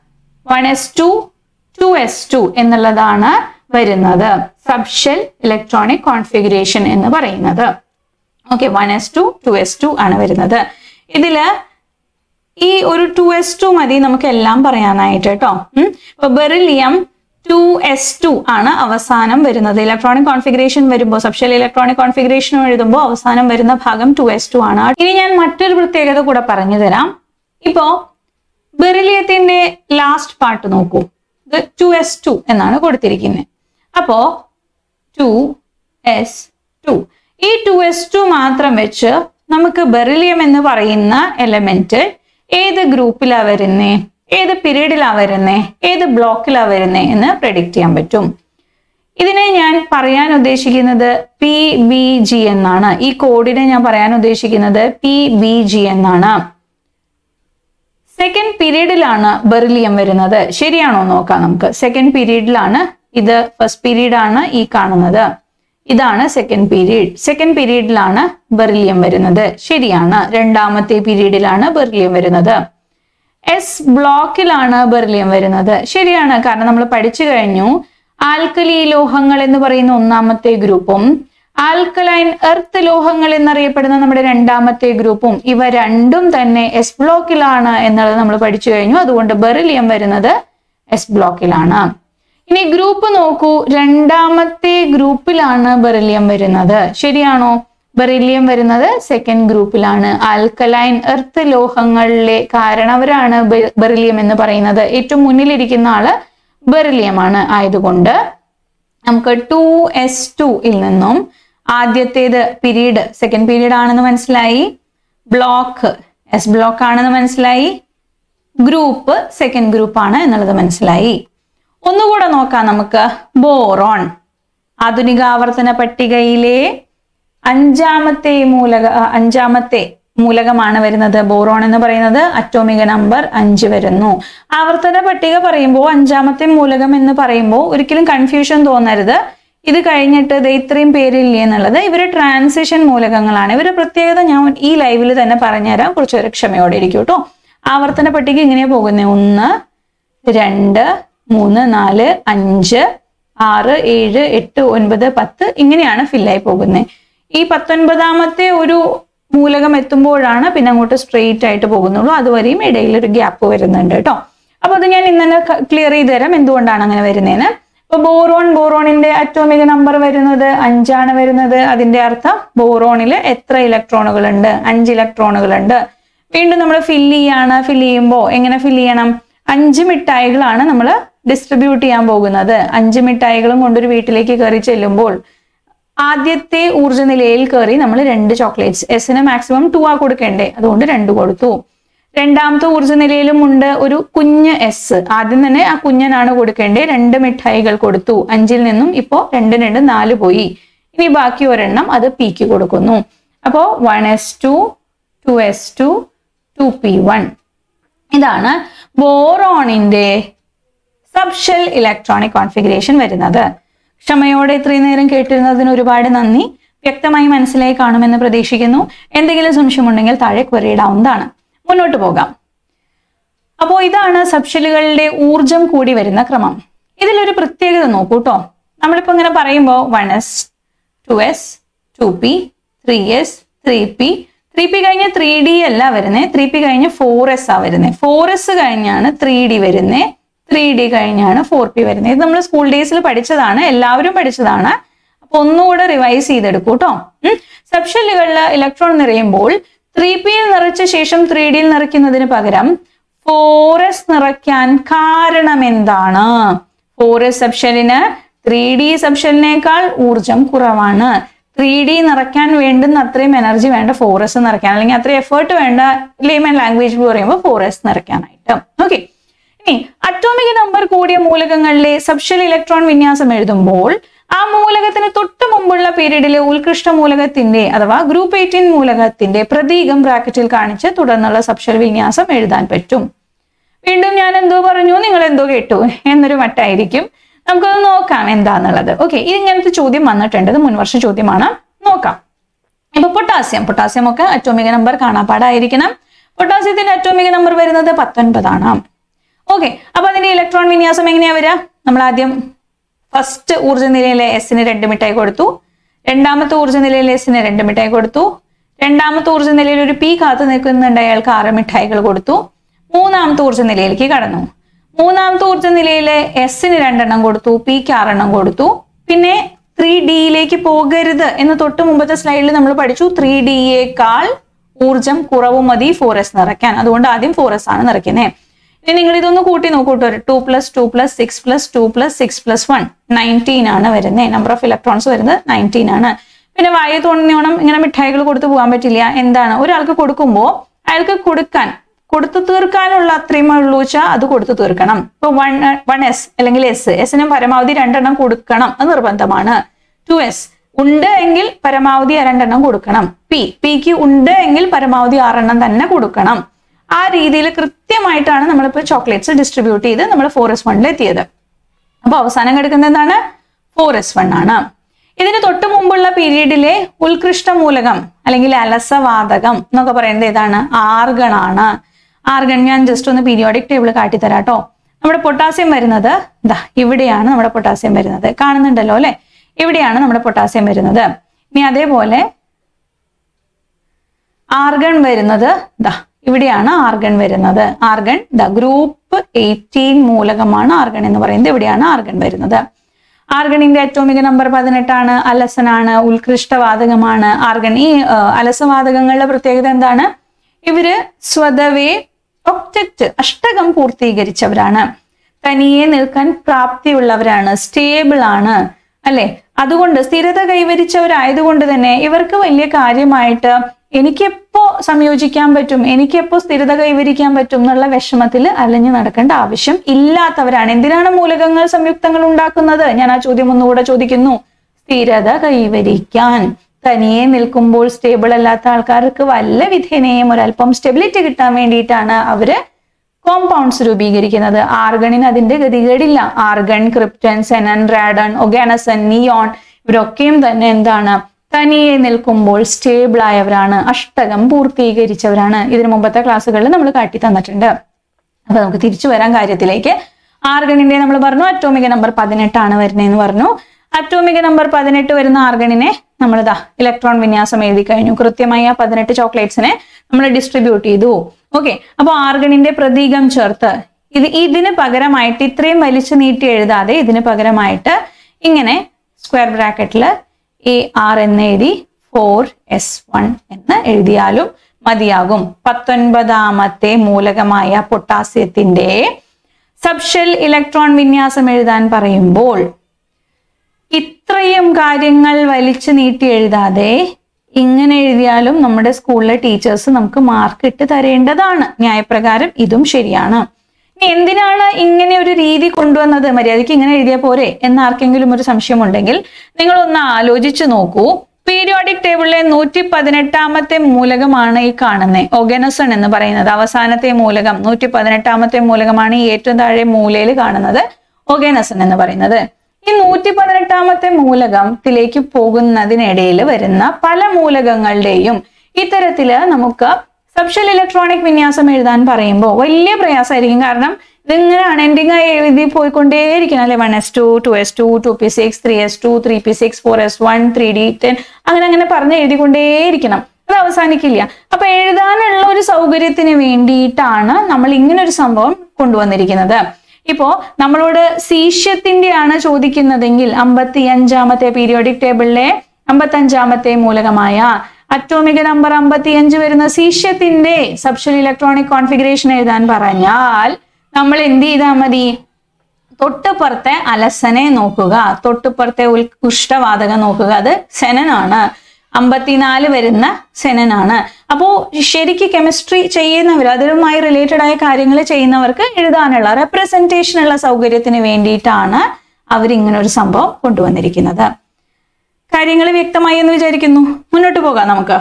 one s two two s two എന്നുള്ളതാണ് വരുന്നത് സബ്ഷെൽ ഇലക്ട്രോണിക് കോൺഫിഗറേഷൻ എന്ന് പറയുന്നത് okay one s two two s two ആണ് വരുന്നത് ഇതില് ഈ ഒരു ടു എസ് ടു മതി നമുക്ക് എല്ലാം പറയാനായിട്ട് കേട്ടോ ഉം. ഇപ്പൊ ബെറിലിയം ടു എസ് ടു ആണ് അവസാനം വരുന്നത് ഇലക്ട്രോണിക് കോൺഫിഗറേഷൻ വരുമ്പോൾ സബ്ഷൽ ഇലക്ട്രോണിക് കോൺഫിഗറേഷൻ എഴുതുമ്പോൾ അവസാനം വരുന്ന ഭാഗം ടു എസ് ടു ആണ് ഇനി ഞാൻ മറ്റൊരു പ്രത്യേകത കൂടെ പറഞ്ഞു തരാം ഇപ്പോ ബെറിലിയത്തിന്റെ ലാസ്റ്റ് പാർട്ട് നോക്കൂ ഇത് ടു എസ് ടു എന്നാണ് കൊടുത്തിരിക്കുന്നത് അപ്പോ ടു എസ് ടു ഈ ടു എസ് ടു മാത്രം വെച്ച് നമുക്ക് ബെറിലിയം എന്ന് പറയുന്ന എലമെന്റ് ഏത് ഗ്രൂപ്പിലാ വരുന്നേ ഏത് പീരീഡിലാ വരുന്നേ ഏത് ബ്ലോക്കിലാ വരുന്നേ എന്ന് പ്രഡിക്റ്റ് ചെയ്യാൻ പറ്റും ഇതിനെ ഞാൻ പറയാൻ ഉദ്ദേശിക്കുന്നത് പി ബി ജി എന്നാണ് ഈ കോഡിനെ ഞാൻ പറയാൻ ഉദ്ദേശിക്കുന്നത് പി ബി ജി എന്നാണ് സെക്കൻഡ് പീരീഡിലാണ് ബെറിലിയം വരുന്നത് ശരിയാണോ നോക്കാം നമുക്ക് സെക്കൻഡ് പീരീഡിലാണ് ഇത് ഫസ്റ്റ് പീരീഡ് ആണ് ഈ കാണുന്നത് ഇതാണ് സെക്കൻഡ് പീരീഡ് സെക്കൻഡ് പീരീഡിലാണ് ബെറിലിയം വരുന്നത് ശരിയാണ് രണ്ടാമത്തെ പീരീഡിലാണ് ബെറിലിയം വരുന്നത് എസ് ബ്ലോക്കിലാണ് ബെറിലിയം വരുന്നത് ശരിയാണ് കാരണം നമ്മൾ പഠിച്ചു കഴിഞ്ഞു ആൽക്കലി ലോഹങ്ങൾ എന്ന് പറയുന്ന ഒന്നാമത്തെ ഗ്രൂപ്പും ആൽക്കലൈൻ എർത്ത് ലോഹങ്ങൾ എന്നറിയപ്പെടുന്ന നമ്മുടെ രണ്ടാമത്തെ ഗ്രൂപ്പും ഇവ രണ്ടും തന്നെ എസ് ബ്ലോക്കിലാണ് എന്നുള്ളത് നമ്മൾ പഠിച്ചു കഴിഞ്ഞു അതുകൊണ്ട് ബെറിലിയം വരുന്നത് എസ് ബ്ലോക്കിലാണ് ഇനി ഗ്രൂപ്പ് നോക്കൂ രണ്ടാമത്തെ ഗ്രൂപ്പിലാണ് ബെറിലിയം വരുന്നത് ശരിയാണോ ബെറിലിയം വരുന്നത് സെക്കൻഡ് ഗ്രൂപ്പിലാണ് ആൽക്കലൈൻ എർത്ത് ലോഹങ്ങളിലെ കാരണവരാണ് ബെ- ബെറിലിയം എന്ന് പറയുന്നത് ഏറ്റവും മുന്നിലിരിക്കുന്ന ആള് ബെറിലിയമാണ് ആയതുകൊണ്ട് നമുക്ക് ടു എസ് ടു ഇൽ നിന്നും ആദ്യത്തേത് പീരീഡ് സെക്കൻഡ് പീരീഡ് ആണെന്ന് മനസ്സിലായി ബ്ലോക്ക് എസ് ബ്ലോക്ക് ആണെന്ന് മനസ്സിലായി ഗ്രൂപ്പ് സെക്കൻഡ് ഗ്രൂപ്പ് ആണ് എന്നുള്ളത് മനസ്സിലായി ഒന്നുകൂടെ നോക്കാം നമുക്ക് ബോറോൺ ആധുനിക ആവർത്തന പട്ടികയിലെ അഞ്ചാമത്തെ മൂലക ആ, അഞ്ചാമത്തെ മൂലകമാണ് വരുന്നത് ബോറോൺ എന്ന് പറയുന്നത് അറ്റോമിക നമ്പർ അഞ്ച് വരുന്നു ആവർത്തന പട്ടിക പറയുമ്പോൾ അഞ്ചാമത്തെ മൂലകം എന്ന് പറയുമ്പോൾ ഒരിക്കലും കൺഫ്യൂഷൻ തോന്നരുത് ഇത് കഴിഞ്ഞിട്ട് ഇത് ഇത്രയും പേരില്ലേ എന്നുള്ളത് ഇവര് ട്രാൻസിഷൻ മൂലകങ്ങളാണ് ഇവരുടെ പ്രത്യേകത ഞാൻ ഈ ലൈവിൽ തന്നെ പറഞ്ഞുതരാം കുറച്ചൊരു ക്ഷമയോടെ ഇരിക്കും കേട്ടോ ആവർത്തന പട്ടിക ഇങ്ങനെയാ പോകുന്നത് ഒന്ന് രണ്ട് മൂന്ന് നാല് അഞ്ച് ആറ് ഏഴ് എട്ട് ഒൻപത് പത്ത് ഇങ്ങനെയാണ് ഫില്ലായി പോകുന്നത് ഈ പത്തൊൻപതാമത്തെ ഒരു മൂലകം എത്തുമ്പോഴാണ് പിന്നെ അങ്ങോട്ട് സ്ട്രെയിറ്റ് ആയിട്ട് പോകുന്നുള്ളൂ അതുവരെയും ഇടയിൽ ഒരു ഗ്യാപ്പ് വരുന്നുണ്ട് കേട്ടോ അപ്പൊ അത് ഞാൻ ഇന്നലെ ക്ലിയർ ചെയ്ത് തരാം എന്തുകൊണ്ടാണ് അങ്ങനെ വരുന്നതെന്ന് ഇപ്പൊ ബോറോൺ ബോറോണിന്റെ അറ്റോമിക നമ്പർ വരുന്നത് അഞ്ചാണ് വരുന്നത് അതിന്റെ അർത്ഥം ബോറോണിൽ എത്ര ഇലക്ട്രോണുകൾ ഉണ്ട് അഞ്ച് ഇലക്ട്രോണുകൾ ഉണ്ട് വീണ്ടും നമ്മൾ ഫില്ല് ചെയ്യാണ് ഫില്ല് ചെയ്യുമ്പോൾ എങ്ങനെ ഫില്ല് ചെയ്യണം അഞ്ച് മിഠായികളാണ് നമ്മൾ ഡിസ്ട്രിബ്യൂട്ട് ചെയ്യാൻ പോകുന്നത് അഞ്ച് മിഠായികളും കൊണ്ടൊരു വീട്ടിലേക്ക് കയറി ചെല്ലുമ്പോൾ ആദ്യത്തെ ഊർജ്ജ നിലയിൽ കയറി നമ്മൾ രണ്ട് ചോക്ലേറ്റ്സ് എസിന് മാക്സിമം ടു ആ കൊടുക്കണ്ടേ അതുകൊണ്ട് രണ്ട് കൊടുത്തു രണ്ടാമത്തെ ഊർജ്ജ നിലയിലും ഉണ്ട് ഒരു കുഞ്ഞ് എസ് ആദ്യം തന്നെ ആ കുഞ്ഞനാണ് കൊടുക്കേണ്ടേ രണ്ട് മിഠായികൾ കൊടുത്തു അഞ്ചിൽ നിന്നും ഇപ്പോ രണ്ട് രണ്ട് നാല് പോയി ഇനി ബാക്കി ഒരെണ്ണം അത് പിക്ക് കൊടുക്കുന്നു അപ്പോ one s two two s two two p one ഇതാണ് ബോറോണിന്റെ സബ്ഷെൽ ഇലക്ട്രോണിക് കോൺഫിഗറേഷൻ വരുന്നത് ക്ഷമയോടെ ഇത്രയും നേരം കേട്ടിരുന്നതിന് ഒരുപാട് നന്ദി വ്യക്തമായി മനസ്സിലായി കാണുമെന്ന് പ്രതീക്ഷിക്കുന്നു എന്തെങ്കിലും സംശയമുണ്ടെങ്കിൽ താഴെ query ഇടാവുന്നതാണ് മുന്നോട്ട് പോകാം അപ്പോൾ ഇതാണ് സബ്ഷെല്ലുകളുടെ ഊർജം കൂടി വരുന്ന ക്രമം ഇതിലൊരു പ്രത്യേകത നോക്കൂ കേട്ടോ നമ്മളിപ്പോ ഇങ്ങനെ പറയുമ്പോൾ one s two s two p three s three p three p കഴിഞ്ഞ് ത്രീ ഡി അല്ല വരുന്നത് ത്രീ പി കഴിഞ്ഞ് ഫോർ എസ് ആ വരുന്നത് ഫോർ എസ് കഴിഞ്ഞാണ് ത്രീ ഡി വരുന്നത് ത്രീ ഡി കഴിഞ്ഞാണ് ഫോർ പി വരുന്നത് ഇത് നമ്മൾ സ്കൂൾ ഡേയ്സിൽ പഠിച്ചതാണ് എല്ലാവരും പഠിച്ചതാണ് അപ്പൊ ഒന്നുകൂടെ റിവൈസ് ചെയ്തെടുക്കൂ കേട്ടോ സബ്ഷെല്ലുകളിൽ ഇലക്ട്രോൺ നിറയുമ്പോൾ ത്രീ പിയിൽ നിറച്ച ശേഷം ത്രീ ഡിയിൽ നിറയ്ക്കുന്നതിന് പകരം ഫോർ എസ് നിറയ്ക്കാൻ കാരണം എന്താണ് ഫോർ എസ് സബ്ഷെല്ലിന് ത്രീ ഡി സബ്ഷെല്ലിനേക്കാൾ ഊർജം കുറവാണ് ത്രീ ഡി നിറയ്ക്കാൻ വേണ്ടുന്ന അത്രയും എനർജി വേണ്ട ഫോർ എസ് നിറയ്ക്കാൻ അല്ലെങ്കിൽ അത്രയും എഫേർട്ട് വേണ്ട ലേമൻ ലാംഗ്വേജ് പറയുമ്പോൾ ഫോർ എസ് നിറയ്ക്കാനായിട്ട് ഓക്കെ ഇനി അറ്റോമിക് നമ്പർ കൂടിയ മൂലകങ്ങളിലെ സബ്ഷൽ ഇലക്ട്രോൺ വിന്യാസം എഴുതുമ്പോൾ ആ മൂലകത്തിന് തൊട്ട് മുമ്പുള്ള പീരീഡിലെ ഉത്കൃഷ്ട മൂലകത്തിന്റെ അഥവാ ഗ്രൂപ്പ് എയ്റ്റീൻ മൂലകത്തിന്റെ പ്രതീകം ബ്രാക്കറ്റിൽ കാണിച്ച് തുടർന്നുള്ള സബ്ഷൽ വിന്യാസം എഴുതാൻ പറ്റും വീണ്ടും ഞാൻ എന്തോ പറഞ്ഞു നിങ്ങൾ എന്തോ കേട്ടു എന്നൊരു മട്ടായിരിക്കും നമുക്കൊന്ന് നോക്കാം എന്താന്നുള്ളത് ഓക്കെ ഇങ്ങനത്തെ ചോദ്യം വന്നിട്ടുണ്ട് ഇത് മുൻവർഷ ചോദ്യമാണ് നോക്കാം ഇപ്പൊ പൊട്ടാസ്യം പൊട്ടാസ്യം ഒക്കെ അറ്റോമിക നമ്പർ കാണാപ്പാടായിരിക്കണം പൊട്ടാസ്യത്തിന്റെ അറ്റോമിക നമ്പർ വരുന്നത് പത്തൊൻപതാണ് ഓക്കെ അപ്പൊ അതിന്റെ ഇലക്ട്രോൺ വിന്യാസം എങ്ങനെയാ വരിക നമ്മൾ ആദ്യം ഫസ്റ്റ് ഊർജ്ജ നിലയിലെ എസിന് രണ്ട് മിഠായി കൊടുത്തു രണ്ടാമത്തെ ഊർജ്ജ നിലയിൽ എസിന് രണ്ട് മിഠായി കൊടുത്തു രണ്ടാമത്തെ ഊർജ്ജ നിലയിൽ ഒരു പി കാത്തു നിൽക്കുന്നുണ്ട് അയാൾക്ക് ആറ് മിഠായികൾ കൊടുത്തു മൂന്നാമത്തെ ഊർജ്ജ നിലയിലേക്ക് കടന്നു മൂന്നാമത്തെ ഊർജ്ജ നിലയിലെ എസിന് രണ്ടെണ്ണം കൊടുത്തു പിക്ക് ആറെണ്ണം കൊടുത്തു പിന്നെ ത്രീ ഡിയിലേക്ക് പോകരുത് എന്ന് തൊട്ട് മുമ്പത്തെ സ്ലൈഡിൽ നമ്മൾ പഠിച്ചു ത്രീ ഡിയേക്കാൾ ഊർജം കുറവ് മതി ഫോർ എസ് നിറയ്ക്കാൻ അതുകൊണ്ട് ആദ്യം ഫോർ എസ് ആണ് നിറയ്ക്കുന്നത് ഇനി നിങ്ങൾ ഇതൊന്ന് കൂട്ടി നോക്കൂട്ടോ two plus two plus six plus two plus six plus one nineteen ആണ് വരുന്നത് നമ്പർ ഓഫ് ഇലക്ട്രോൺസ് വരുന്നത് നയൻറ്റീൻ ആണ് പിന്നെ വായ തോന്നിയോണം ഇങ്ങനെ മിഠായികൾ കൊടുത്തു പോകാൻ പറ്റില്ല എന്താണ് ഒരാൾക്ക് കൊടുക്കുമ്പോൾ അയാൾക്ക് കൊടുക്കാൻ കൊടുത്തു തീർക്കാനുള്ള അത്രയും ഉള്ളൂ വെച്ചാൽ അത് കൊടുത്തു തീർക്കണം ഇപ്പൊ വൺ വൺ എസ് അല്ലെങ്കിൽ എസ് എസിന് പരമാവധി രണ്ടെണ്ണം കൊടുക്കണം അത് നിർബന്ധമാണ് ടു എസ് ഉണ്ട് എങ്കിൽ പരമാവധി രണ്ടെണ്ണം കൊടുക്കണം പി പിക്ക് ഉണ്ട് എങ്കിൽ പരമാവധി ആറെണ്ണം തന്നെ കൊടുക്കണം ആ രീതിയിൽ കൃത്യമായിട്ടാണ് നമ്മളിപ്പോൾ ചോക്ലേറ്റ്സ് ഡിസ്ട്രിബ്യൂട്ട് ചെയ്ത് നമ്മൾ ഫോർ എസ് വണ്ണിൽ എത്തിയത് അപ്പൊ അവസാനം കിടക്കുന്നത് എന്താണ് ഫോർ എസ് വൺ ആണ് ഇതിന് തൊട്ട് മുമ്പുള്ള പീരീഡിലെ ഉത്കൃഷ്ട മൂലകം അല്ലെങ്കിൽ അലസവാതകം എന്നൊക്കെ പറയുന്നത് ഏതാണ് ആർഗണാണ് ആർഗൺ ഞാൻ ജസ്റ്റ് ഒന്ന് പീരിയോഡിക് ടേബിൾ കാട്ടിത്തരാം കേട്ടോ നമ്മുടെ പൊട്ടാസ്യം വരുന്നത് ഇതാ ഇവിടെയാണ് നമ്മുടെ പൊട്ടാസ്യം വരുന്നത് കാണുന്നുണ്ടല്ലോ അല്ലെ ഇവിടെയാണ് നമ്മുടെ പൊട്ടാസ്യം വരുന്നത് ഇനി അതേപോലെ ആർഗൺ വരുന്നത് ദാ ഇവിടെയാണ് ആർഗൺ വരുന്നത് ആർഗൺ ദ ഗ്രൂപ്പ് എയ്റ്റീൻ മൂലകമാണ് ആർഗൺ എന്ന് പറയുന്നത് ഇവിടെയാണ് ആർഗൺ വരുന്നത് ആർഗണിന്റെ അറ്റോമിക നമ്പർ പതിനെട്ടാണ് അലസനാണ് ഉത്കൃഷ്ടവാതകമാണ് ആർഗൺ ഈ ആ, അലസവാതകങ്ങളുടെ പ്രത്യേകത എന്താണ് ഇവര് സ്വതവേ ഒക്ടക്റ്റ് അഷ്ടകം പൂർത്തീകരിച്ചവരാണ് തനിയെ നിൽക്കാൻ പ്രാപ്തിയുള്ളവരാണ് സ്റ്റേബിൾ ആണ് അല്ലെ അതുകൊണ്ട് സ്ഥിരത കൈവരിച്ചവരായതുകൊണ്ട് തന്നെ ഇവർക്ക് വലിയ കാര്യമായിട്ട് എനിക്കെപ്പോ സംയോജിക്കാൻ പറ്റും എനിക്കെപ്പോ സ്ഥിരത കൈവരിക്കാൻ പറ്റും എന്നുള്ള വിഷമത്തിൽ അലഞ്ഞു നടക്കേണ്ട ആവശ്യം ഇല്ലാത്തവരാണ് എന്തിനാണ് മൂലകങ്ങൾ സംയുക്തങ്ങൾ ഉണ്ടാക്കുന്നത് ഞാൻ ആ ചോദ്യം ഒന്നുകൂടെ ചോദിക്കുന്നു സ്ഥിരത കൈവരിക്കാൻ തനിയെ നിൽക്കുമ്പോൾ സ്റ്റേബിൾ അല്ലാത്ത ആൾക്കാർക്ക് വല്ല വിധേനയും ഒരല്പം സ്റ്റെബിലിറ്റി കിട്ടാൻ വേണ്ടിയിട്ടാണ് അവര് കോമ്പൗണ്ട്സ് രൂപീകരിക്കുന്നത് ആർഗണിന് അതിന്റെ ഗതികേടില്ല argon krypton xenon radon oganesson neon ഇവരൊക്കെയും തന്നെ എന്താണ് തനിയെ നിൽക്കുമ്പോൾ സ്റ്റേബിൾ ആയവരാണ് അഷ്ടകം പൂർത്തീകരിച്ചവരാണ് ഇതിനു മുമ്പത്തെ ക്ലാസ്സുകളിൽ നമ്മൾ കാട്ടി തന്നിട്ടുണ്ട് അപ്പൊ നമുക്ക് തിരിച്ചു വരാൻ കാര്യത്തിലേക്ക് ആർഗണിന്റെ നമ്മൾ പറഞ്ഞു അറ്റോമിക നമ്പർ പതിനെട്ടാണ് വരുന്നതെന്ന് പറഞ്ഞു അറ്റോമിക നമ്പർ പതിനെട്ട് വരുന്ന ആർഗണിനെ നമ്മൾ ഇതാ ഇലക്ട്രോൺ വിന്യാസം എഴുതി കഴിഞ്ഞു കൃത്യമായി ആ പതിനെട്ട് ചോക്ലേറ്റ്സിനെ നമ്മൾ ഡിസ്ട്രിബ്യൂട്ട് ചെയ്തു ഓക്കെ അപ്പൊ ആർഗണിന്റെ പ്രതീകം ചേർത്ത് ഇത് ഇതിന് പകരമായിട്ട് ഇത്രയും വലിച്ചു നീട്ടി എഴുതാതെ ഇതിന് പകരമായിട്ട് ഇങ്ങനെ സ്ക്വയർ ബ്രാക്കറ്റിൽ എ ആർ എന്ന് എഴുതി ഫോർ എസ് വൺ എന്ന് എഴുതിയാലും മതിയാകും പത്തൊൻപതാമത്തെ മൂലകമായ പൊട്ടാസ്യത്തിന്റെ സബ്ഷെൽ ഇലക്ട്രോൺ വിന്യാസം എഴുതാൻ പറയുമ്പോൾ ഇത്രയും കാര്യങ്ങൾ വലിച്ചു നീട്ടി എഴുതാതെ ഇങ്ങനെ എഴുതിയാലും നമ്മുടെ സ്കൂളിലെ ടീച്ചേഴ്സ് നമുക്ക് മാർക്ക് ഇട്ട് തരേണ്ടതാണ് ന്യായപ്രകാരം ഇതും ശരിയാണ് ഇനി എന്തിനാണ് ഇങ്ങനെ ഒരു രീതി കൊണ്ടുവന്നത് മര്യാദയ്ക്ക് ഇങ്ങനെ എഴുതിയാൽ പോരെ എന്ന് ആർക്കെങ്കിലും ഒരു സംശയമുണ്ടെങ്കിൽ നിങ്ങൾ ഒന്ന് ആലോചിച്ച് നോക്കൂ പീരിയോഡിക് ടേബിളിലെ നൂറ്റി പതിനെട്ടാമത്തെ മൂലകമാണ് ഈ കാണുന്നത് ഒഗനസൺ എന്ന് പറയുന്നത് അവസാനത്തെ മൂലകം നൂറ്റി പതിനെട്ടാമത്തെ മൂലകമാണ് ഈ ഏറ്റവും താഴെ മൂലയിൽ കാണുന്നത് ഒഗനസൺ എന്ന് പറയുന്നത് ഈ നൂറ്റി പതിനെട്ടാമത്തെ മൂലകത്തിലേക്ക് പോകുന്നതിനിടയിൽ വരുന്ന പല മൂലകങ്ങളുടെയും ഇത്തരത്തില് നമുക്ക് സബ്ഷൽ ഇലക്ട്രോണിക് വിന്യാസം എഴുതാൻ പറയുമ്പോൾ വലിയ പ്രയാസമായിരിക്കും കാരണം ഇതിങ്ങനെ അണെൻഡിങ് ആയി എഴുതി പോയിക്കൊണ്ടേയിരിക്കണം അല്ലെ one s two two s two two p six three s two three p six four s one three d ten അങ്ങനെ അങ്ങനെ പറഞ്ഞ് എഴുതിക്കൊണ്ടേയിരിക്കണം അത് അവസാനിക്കില്ല അപ്പൊ എഴുതാനുള്ള ഒരു സൗകര്യത്തിന് വേണ്ടിയിട്ടാണ് നമ്മൾ ഇങ്ങനെ ഒരു സംഭവം കൊണ്ടുവന്നിരിക്കുന്നത് ഇപ്പോ നമ്മളോട് സീഷ്യത്തിന്റെയാണ് ചോദിക്കുന്നതെങ്കിൽ അമ്പത്തി അഞ്ചാമത്തെ പീരിയോഡിക് ടേബിളിലെ അമ്പത്തി അഞ്ചാമത്തെ മൂലകമായ അറ്റോമിക നമ്പർ അമ്പത്തിയഞ്ച് വരുന്ന സീഷ്യത്തിന്റെ സബ്ഷൽ ഇലക്ട്രോണിക് കോൺഫിഗറേഷൻ എഴുതാൻ പറഞ്ഞാൽ നമ്മൾ എന്ത് ചെയ്താൽ മതി തൊട്ടുപുറത്തെ അലസനെ നോക്കുക തൊട്ടുപുറത്തെ ഉത്കൃഷ്ടവാതകം നോക്കുക അത് സെനനാണ് അമ്പത്തിനാല് വരുന്ന സെനനാണ് അപ്പോൾ ശരിക്ക് കെമിസ്ട്രി ചെയ്യുന്നവർ അതുമായി റിലേറ്റഡ് ആയ കാര്യങ്ങൾ ചെയ്യുന്നവർക്ക് എഴുതാനുള്ള റെപ്രസെന്റേഷൻ ഉള്ള സൗകര്യത്തിന് വേണ്ടിയിട്ടാണ് അവർ ഇങ്ങനെ ഒരു സംഭവം കൊണ്ടുവന്നിരിക്കുന്നത് കാര്യങ്ങൾ വ്യക്തമായി എന്ന് വിചാരിക്കുന്നു മുന്നോട്ട് പോകാം നമുക്ക്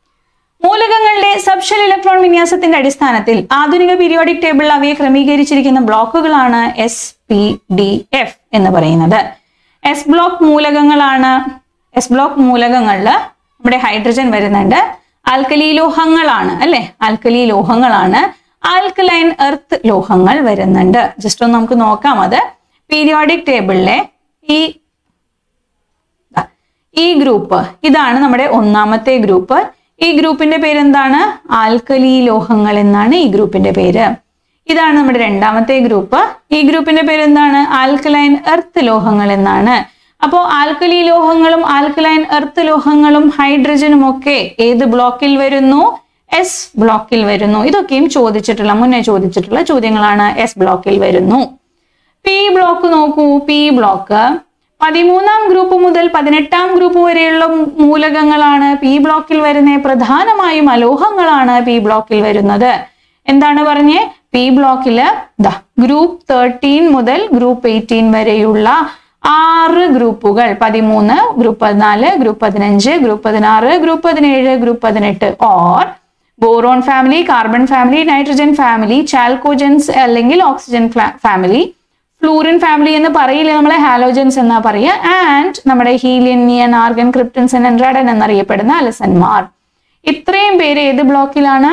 മൂലകങ്ങളുടെ സബ്ഷൽ ഇലക്ട്രോൺ വിന്യാസത്തിന്റെ അടിസ്ഥാനത്തിൽ ആധുനിക പീരിയോഡിക് ടേബിളിൽ അവയെ ക്രമീകരിച്ചിരിക്കുന്ന ബ്ലോക്കുകളാണ് എസ് പി ഡി എഫ് എന്ന് പറയുന്നത് എസ് ബ്ലോക്ക് മൂലകങ്ങളാണ് എസ് ബ്ലോക്ക് മൂലകങ്ങളിൽ നമ്മുടെ ഹൈഡ്രജൻ വരുന്നുണ്ട് ആൽക്കലി ലോഹങ്ങളാണ് അല്ലെ ആൽക്കലി ലോഹങ്ങളാണ് ആൽക്കലൈൻ എർത്ത് ലോഹങ്ങൾ വരുന്നുണ്ട് ജസ്റ്റ് ഒന്ന് നമുക്ക് നോക്കാം അത് പീരിയോഡിക് ടേബിളിലെ ഈ ദാ, ഈ ഗ്രൂപ്പ് ഇതാണ് നമ്മുടെ ഒന്നാമത്തെ ഗ്രൂപ്പ് ഈ ഗ്രൂപ്പിന്റെ പേര് എന്താണ് ആൽക്കലി ലോഹങ്ങൾ എന്നാണ് ഈ ഗ്രൂപ്പിന്റെ പേര് ഇതാണ് നമ്മുടെ രണ്ടാമത്തെ ഗ്രൂപ്പ് ഈ ഗ്രൂപ്പിന്റെ പേര് എന്താണ് ആൽക്കലൈൻ എർത്ത് ലോഹങ്ങൾ എന്നാണ് അപ്പോൾ ആൽക്കലി ലോഹങ്ങളും ആൽക്കലൈൻ എർത്ത് ലോഹങ്ങളും ഹൈഡ്രജനും ഒക്കെ ഏത് ബ്ലോക്കിൽ വരുന്നു എസ് ബ്ലോക്കിൽ വരുന്നു ഇതൊക്കെയും ചോദിച്ചിട്ടുള്ള മുന്നേ ചോദിച്ചിട്ടുള്ള ചോദ്യങ്ങളാണ് എസ് ബ്ലോക്കിൽ വരുന്നു പി ബ്ലോക്ക് നോക്കൂ പി ബ്ലോക്ക് പതിമൂന്നാം ഗ്രൂപ്പ് മുതൽ പതിനെട്ടാം ഗ്രൂപ്പ് വരെയുള്ള മൂലകങ്ങളാണ് പി ബ്ലോക്കിൽ വരുന്ന പ്രധാനമായും അലോഹങ്ങളാണ് പി ബ്ലോക്കിൽ വരുന്നത് എന്താണ് പറഞ്ഞേ പി ബ്ലോക്കില് ദാ ഗ്രൂപ്പ് തേർട്ടീൻ മുതൽ ഗ്രൂപ്പ് എയ്റ്റീൻ വരെയുള്ള ആറ് ഗ്രൂപ്പുകൾ പതിമൂന്ന് ഗ്രൂപ്പ് പതിനാല് ഗ്രൂപ്പ് പതിനഞ്ച് ഗ്രൂപ്പ് പതിനാറ് ഗ്രൂപ്പ് പതിനേഴ് ഗ്രൂപ്പ് പതിനെട്ട് or boron family carbon family nitrogen family chalcogens അല്ലെങ്കിൽ ഓക്സിജൻ ഫാമിലി ഫ്ലൂറിൻ ഫാമിലി എന്ന് പറയില്ല നമ്മളെ ഹാലോജൻസ് എന്നാ പറയുക ആൻഡ് നമ്മുടെ ഹീലിയൻ നിയൻ ആർഗൻ ക്രിപ്റ്റൻസൻ എൻറാഡൻ എന്നറിയപ്പെടുന്ന അലസന്മാർ ഇത്രയും പേര് ഏത് ബ്ലോക്കിലാണ്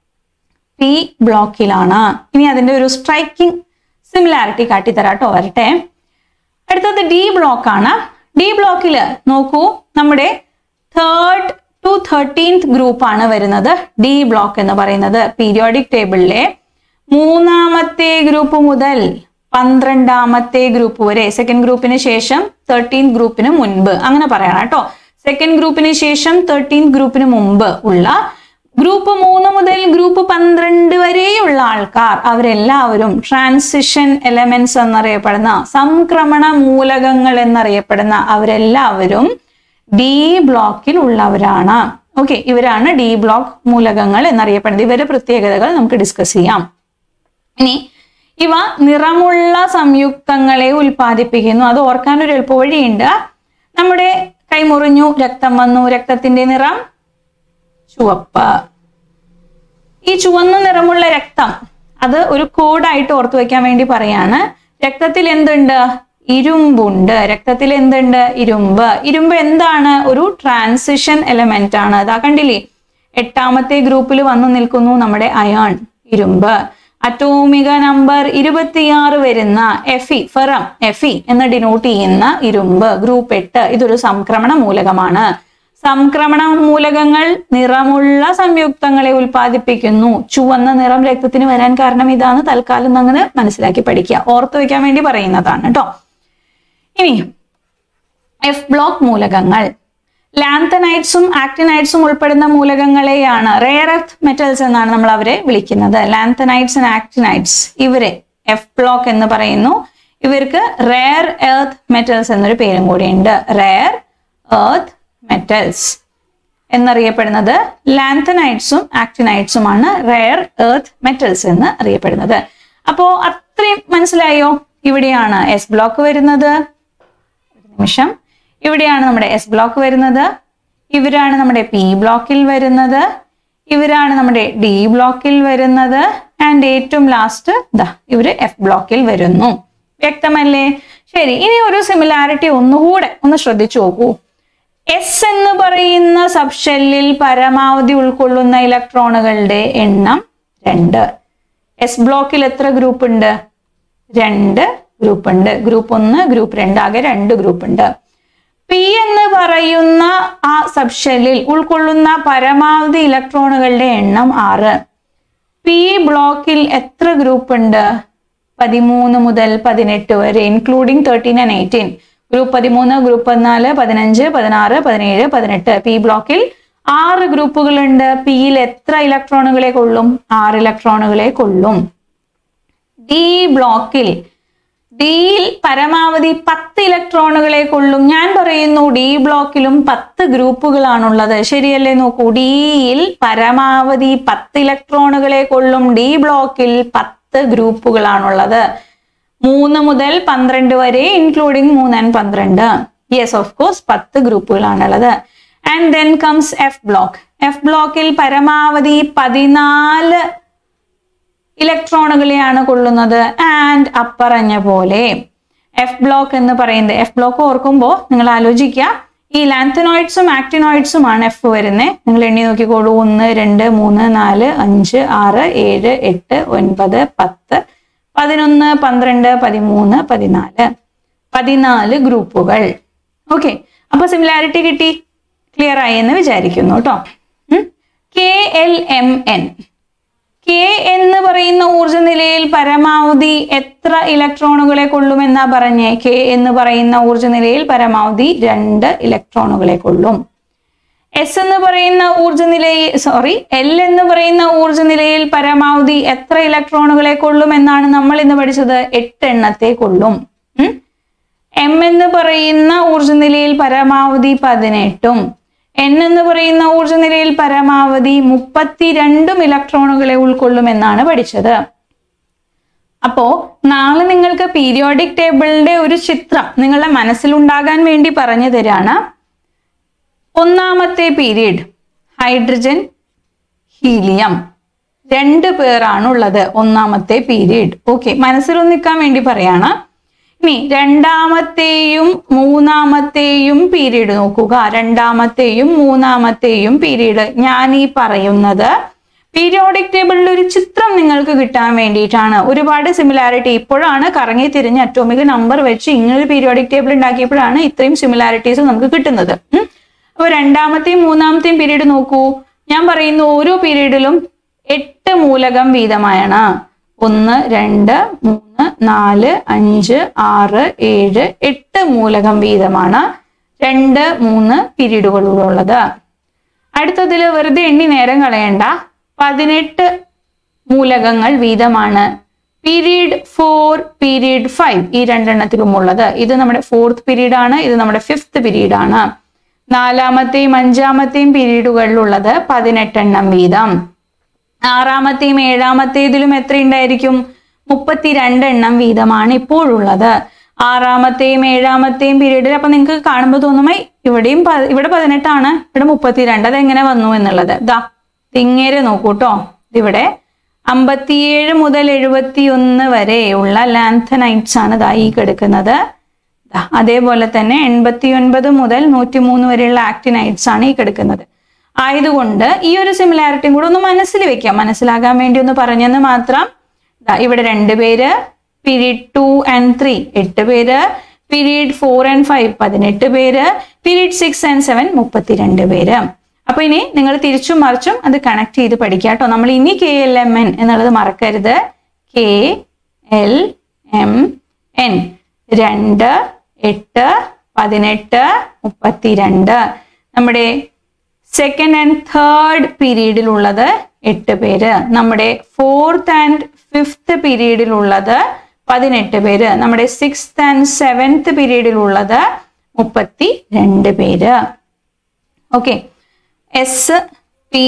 പി ബ്ലോക്കിലാണ് ഇനി അതിന്റെ ഒരു സ്ട്രൈക്കിംഗ് സിമിലാരിറ്റി കാട്ടിത്തരാട്ടോ വരട്ടെ അടുത്തത് ഡി ബ്ലോക്ക് ആണ് ഡി ബ്ലോക്കിൽ നോക്കൂ നമ്മുടെ തേർഡ് ടു തേർട്ടീൻത് ഗ്രൂപ്പ് ആണ് വരുന്നത് ഡി ബ്ലോക്ക് എന്ന് പറയുന്നത് പീരിയോഡിക് ടേബിളിലെ മൂന്നാമത്തെ ഗ്രൂപ്പ് മുതൽ പന്ത്രണ്ടാമത്തെ ഗ്രൂപ്പ് വരെ സെക്കൻഡ് ഗ്രൂപ്പിന് ശേഷം തേർട്ടീൻ ഗ്രൂപ്പിന് മുൻപ് അങ്ങനെ പറയണം കേട്ടോ സെക്കൻഡ് ഗ്രൂപ്പിന് ശേഷം തേർട്ടീൻ ഗ്രൂപ്പിന് മുമ്പ് ഉള്ള ഗ്രൂപ്പ് മൂന്ന് മുതൽ ഗ്രൂപ്പ് പന്ത്രണ്ട് വരെയുള്ള ആൾക്കാർ അവരെല്ലാവരും ട്രാൻസിഷൻ എലമെന്റ്സ് എന്നറിയപ്പെടുന്ന സംക്രമണ മൂലകങ്ങൾ എന്നറിയപ്പെടുന്ന അവരെല്ലാവരും ഡി ബ്ലോക്കിൽ ഉള്ളവരാണ് ഓക്കെ ഇവരാണ് ഡി ബ്ലോക്ക് മൂലകങ്ങൾ എന്നറിയപ്പെടുന്നത് ഇവരുടെ പ്രത്യേകതകൾ നമുക്ക് ഡിസ്കസ് ചെയ്യാം ഇനി ഇവ നിറമുള്ള സംയുക്തങ്ങളെ ഉൽപ്പാദിപ്പിക്കുന്നു അത് ഓർക്കാൻ ഒരു എളുപ്പവഴിയുണ്ട് നമ്മുടെ കൈമുറിഞ്ഞു രക്തം വന്നു രക്തത്തിന്റെ നിറം ചുവപ്പ് ഈ ചുവന്ന നിറമുള്ള രക്തം അത് ഒരു കോഡായിട്ട് ഓർത്തു വെക്കാൻ വേണ്ടി പറയാണ് രക്തത്തിൽ എന്തുണ്ട് ഇരുമ്പുണ്ട് രക്തത്തിൽ എന്തുണ്ട് ഇരുമ്പ് ഇരുമ്പ് എന്താണ് ഒരു ട്രാൻസിഷൻ എലമെന്റ് ആണ് അതാ കണ്ടില്ലേ എട്ടാമത്തെ ഗ്രൂപ്പിൽ വന്നു നിൽക്കുന്നു നമ്മുടെ അയോൺ ഇരുമ്പ് അറ്റോമിക നമ്പർ ഇരുപത്തിയാറ് വരുന്ന എഫി ഫെറം എഫി എന്ന് ഡിനോട്ട് ചെയ്യുന്ന ഇരുമ്പ് ഗ്രൂപ്പ് എട്ട് ഇതൊരു സംക്രമണ മൂലകമാണ് സംക്രമണ മൂലകങ്ങൾ നിറമുള്ള സംയുക്തങ്ങളെ ഉൽപ്പാദിപ്പിക്കുന്നു ചുവന്ന നിറം രക്തത്തിന് വരാൻ കാരണം ഇതാണ് തൽക്കാലം അങ്ങനെ മനസ്സിലാക്കി പഠിക്കുക ഓർത്തു വെക്കാൻ വേണ്ടി പറയുന്നതാണ് കേട്ടോ ഇനി എഫ് ബ്ലോക്ക് മൂലകങ്ങൾ ലാന്തനൈറ്റ്സും ആക്ടിനൈറ്റ്സും ഉൾപ്പെടുന്ന മൂലകങ്ങളെയാണ് റെയർ എർത്ത് മെറ്റൽസ് എന്നാണ് നമ്മൾ അവരെ വിളിക്കുന്നത് ലാന്തനൈറ്റ്സ് ആൻഡ് ആക്ടിനൈറ്റ്സ് ഇവരെ എഫ് ബ്ലോക്ക് എന്ന് പറയുന്നു ഇവർക്ക് റെയർ എർത്ത് മെറ്റൽസ് എന്നൊരു പേരും കൂടിയുണ്ട് റെയർ എർത്ത് മെറ്റൽസ് എന്നറിയപ്പെടുന്നത് ലാന്തനൈറ്റ്സും ആക്ടിനൈറ്റ്സുമാണ് റെയർ എർത്ത് മെറ്റൽസ് എന്ന് അറിയപ്പെടുന്നത് അപ്പോ അത്രയും മനസ്സിലായോ ഇവിടെയാണ് എസ് ബ്ലോക്ക് വരുന്നത് ഒരു നിമിഷം ഇവിടെയാണ് നമ്മുടെ എസ് ബ്ലോക്ക് വരുന്നത് ഇവരാണ് നമ്മുടെ പി ബ്ലോക്കിൽ വരുന്നത് ഇവരാണ് നമ്മുടെ ഡി ബ്ലോക്കിൽ വരുന്നത് ആൻഡ് ഏറ്റവും ലാസ്റ്റ് ദാ ഇവര് എഫ് ബ്ലോക്കിൽ വരുന്നു വ്യക്തമല്ലേ ശരി ഇനി ഒരു സിമിലാരിറ്റി ഒന്നുകൂടെ ഒന്ന് ശ്രദ്ധിച്ചു നോക്കൂ എസ് എന്ന് പറയുന്ന സബ്ഷെല്ലിൽ പരമാവധി ഉൾക്കൊള്ളുന്ന ഇലക്ട്രോണുകളുടെ എണ്ണം രണ്ട് എസ് ബ്ലോക്കിൽ എത്ര ഗ്രൂപ്പ് ഉണ്ട് രണ്ട് ഗ്രൂപ്പ് ഉണ്ട് ഗ്രൂപ്പ് ഒന്ന് ഗ്രൂപ്പ് രണ്ട് ആകെ രണ്ട് ഗ്രൂപ്പ് ഉണ്ട് പി എന്ന് പറയുന്ന ആ സബ്ഷെല്ലിൽ ഉൾക്കൊള്ളുന്ന പരമാവധി ഇലക്ട്രോണുകളുടെ എണ്ണം ആറ് പി ബ്ലോക്കിൽ എത്ര ഗ്രൂപ്പ് ഉണ്ട് പതിമൂന്ന് മുതൽ പതിനെട്ട് വരെ including thirteen and eighteen group പതിമൂന്ന് ഗ്രൂപ്പ് പതിനാല് പതിനഞ്ച് പതിനാറ് പതിനേഴ് പതിനെട്ട് പി ബ്ലോക്കിൽ ആറ് ഗ്രൂപ്പുകളുണ്ട് പിയിൽ എത്ര ഇലക്ട്രോണുകളെ കൊള്ളും ആറ് ഇലക്ട്രോണുകളെ കൊള്ളും ഡി ബ്ലോക്കിൽ ഡിയിൽ പരമാവധി പത്ത് ഇലക്ട്രോണുകളെ കൊള്ളും ഞാൻ പറയുന്നു ഡി ബ്ലോക്കിലും പത്ത് ഗ്രൂപ്പുകളാണുള്ളത് ശരിയല്ലേ നോക്കൂ ഡിയിൽ പരമാവധി പത്ത് ഇലക്ട്രോണുകളെ കൊള്ളും ഡി ബ്ലോക്കിൽ പത്ത് ഗ്രൂപ്പുകളാണുള്ളത് മൂന്ന് മുതൽ പന്ത്രണ്ട് വരെ ഇൻക്ലൂഡിങ് മൂന്ന് ആൻഡ് പന്ത്രണ്ട് യെസ് ഓഫ് കോഴ്സ് പത്ത് ഗ്രൂപ്പുകളാണുള്ളത് and then comes f block f ബ്ലോക്കിൽ പരമാവധി പതിനാല് ഇലക്ട്രോണുകളെയാണ് കൊള്ളുന്നത് ആൻഡ് അപ്പറഞ്ഞ പോലെ എഫ് ബ്ലോക്ക് എന്ന് പറയുന്നത് എഫ് ബ്ലോക്ക് ഓർക്കുമ്പോൾ നിങ്ങൾ ആലോചിക്കുക ഈ ലാന്തനോയിഡ്സും ആക്ടിനോയിഡ്സും ആണ് എഫ് വരുന്നത് നിങ്ങൾ എണ്ണി നോക്കിക്കോളൂ ഒന്ന് രണ്ട് മൂന്ന് നാല് അഞ്ച് ആറ് ഏഴ് എട്ട് ഒൻപത് പത്ത് പതിനൊന്ന് പന്ത്രണ്ട് പതിമൂന്ന് പതിനാല് പതിനാല് ഗ്രൂപ്പുകൾ ഓക്കെ അപ്പൊ അപ്പൊ സിമിലാരിറ്റി കിട്ടി ക്ലിയർ ആയി എന്ന് വിചാരിക്കുന്നു കേട്ടോ K L M N K എന്ന് പറയുന്ന ഊർജ നിലയിൽ പരമാവധി എത്ര ഇലക്ട്രോണുകളെ കൊള്ളുമെന്നാ പറഞ്ഞേ കെ എന്ന് പറയുന്ന ഊർജ നിലയിൽ പരമാവധി രണ്ട് ഇലക്ട്രോണുകളെ കൊള്ളും എസ് എന്ന് പറയുന്ന ഊർജ നിലയിൽ സോറി എൽ എന്ന് പറയുന്ന ഊർജ നിലയിൽ പരമാവധി എത്ര ഇലക്ട്രോണുകളെ കൊള്ളും എന്നാണ് നമ്മൾ ഇന്ന് പഠിച്ചത് എട്ട് എണ്ണത്തെ കൊള്ളും ഉം? എം എന്ന് പറയുന്ന ഊർജ നിലയിൽ പരമാവധി പതിനെട്ടും എൻ എന്ന് പറയുന്ന ഊർജ നിലയിൽ പരമാവധി മുപ്പത്തിരണ്ടും ഇലക്ട്രോണുകളെ ഉൾക്കൊള്ളുമെന്നാണ് പഠിച്ചത് അപ്പോ നാളെ നിങ്ങൾക്ക് പീരിയോഡിക് ടേബിളിന്റെ ഒരു ചിത്രം നിങ്ങളുടെ മനസ്സിലുണ്ടാകാൻ വേണ്ടി പറഞ്ഞു തരാണ് ഒന്നാമത്തെ പീരീഡ് ഹൈഡ്രജൻ ഹീലിയം രണ്ട് പേരാണുള്ളത് ഒന്നാമത്തെ പീരീഡ് ഓക്കെ മനസ്സിലൊന്ന് നിൽക്കാൻ വേണ്ടി പറയാണ് ഇനി രണ്ടാമത്തെയും മൂന്നാമത്തെയും പീരീഡ് നോക്കുക രണ്ടാമത്തെയും മൂന്നാമത്തെയും പീരീഡ് ഞാൻ ഈ പറയുന്നത് പീരിയോഡിക് ടേബിളിൽ ഒരു ചിത്രം നിങ്ങൾക്ക് കിട്ടാൻ വേണ്ടിയിട്ടാണ് ഒരുപാട് സിമിലാരിറ്റി ഇപ്പോഴാണ് കറങ്ങി തിരിഞ്ഞ് അറ്റോമിക് നമ്പർ വെച്ച് ഇങ്ങനൊരു പീരിയോഡിക് ടേബിൾ ഉണ്ടാക്കിയപ്പോഴാണ് ഇത്രയും സിമിലാരിറ്റീസ് നമുക്ക് കിട്ടുന്നത് ഉം. അപ്പൊ രണ്ടാമത്തെയും മൂന്നാമത്തെയും പീരീഡ് നോക്കൂ ഞാൻ പറയുന്ന ഓരോ പീരീഡിലും എട്ട് മൂലകം വീതമായാണ് ഒന്ന് രണ്ട് മൂന്ന് നാല് അഞ്ച് ആറ് ഏഴ് എട്ട് മൂലകം വീതമാണ് രണ്ട് മൂന്ന് പീരീഡുകളുള്ളത് അടുത്തതിൽ വെറുതെ എണ്ണി നേരം കളയണ്ട പതിനെട്ട് മൂലകങ്ങൾ വീതമാണ് പീരീഡ് ഫോർ പീരീഡ് ഫൈവ് ഈ രണ്ടെണ്ണത്തിലും ഉള്ളത് ഇത് നമ്മുടെ ഫോർത്ത് പീരീഡ് ആണ് ഇത് നമ്മുടെ ഫിഫ്ത്ത് പീരീഡ് ആണ് നാലാമത്തെയും അഞ്ചാമത്തെയും പീരീഡുകളിലുള്ളത് പതിനെട്ടെണ്ണം വീതം ആറാമത്തെയും ഏഴാമത്തേതിലും എത്ര ഉണ്ടായിരിക്കും മുപ്പത്തിരണ്ട് എണ്ണം വീതമാണ് ഇപ്പോഴുള്ളത് ആറാമത്തെയും ഏഴാമത്തെയും പീരീഡിൽ അപ്പൊ നിങ്ങൾക്ക് കാണുമ്പോൾ തോന്നുമേ ഇവിടെയും പ- ഇവിടെ പതിനെട്ടാണ് ഇവിടെ മുപ്പത്തിരണ്ട് അത് എങ്ങനെ വന്നു എന്നുള്ളത് ദാ ഇങ്ങേരെ നോക്കൂ കേട്ടോ ഇവിടെ അമ്പത്തിയേഴ് മുതൽ എഴുപത്തി ഒന്ന് വരെയുള്ള ലാൻഥനൈറ്റ്സ് ആണ് ദാ ഈ കിടക്കുന്നത് ദാ അതേപോലെ തന്നെ എൺപത്തി ഒൻപത് മുതൽ നൂറ്റി മൂന്ന് വരെയുള്ള ആക്ടിനൈറ്റ്സ് ആണ് ഈ കിടക്കുന്നത് ആയതുകൊണ്ട് ഈ ഒരു സിമിലാരിറ്റിയും കൂടെ ഒന്ന് മനസ്സിൽ വെക്കാം മനസ്സിലാകാൻ വേണ്ടി ഒന്ന് പറഞ്ഞെന്ന് മാത്രം ദാ ഇവിടെ രണ്ടുപേര് പീരീഡ് ടു ആൻഡ് ത്രീ എട്ട് പേര് പീരീഡ് ഫോർ ആൻഡ് ഫൈവ് പതിനെട്ട് പേര് പീരീഡ് സിക്സ് ആൻഡ് സെവൻ മുപ്പത്തിരണ്ട് പേര് അപ്പൊ ഇനി നിങ്ങൾ തിരിച്ചും മറിച്ചും അത് കണക്ട് ചെയ്ത് പഠിക്കുക കേട്ടോ നമ്മൾ ഇനി കെ എൽ എം എൻ എന്നുള്ളത് മറക്കരുത് കെ എൽ എം എൻ രണ്ട് എട്ട് പതിനെട്ട് മുപ്പത്തിരണ്ട് നമ്മുടെ സെക്കൻഡ് ആൻഡ് തേർഡ് പീരീഡിലുള്ളത് എട്ട് പേര് നമ്മുടെ ഫോർത്ത് ആൻഡ് ഫിഫ്ത്ത് പീരീഡിലുള്ളത് പതിനെട്ട് പേര് നമ്മുടെ സിക്സ്ത് ആൻഡ് സെവൻത്ത് പീരീഡിലുള്ളത് മുപ്പത്തി രണ്ട് പേര് okay s p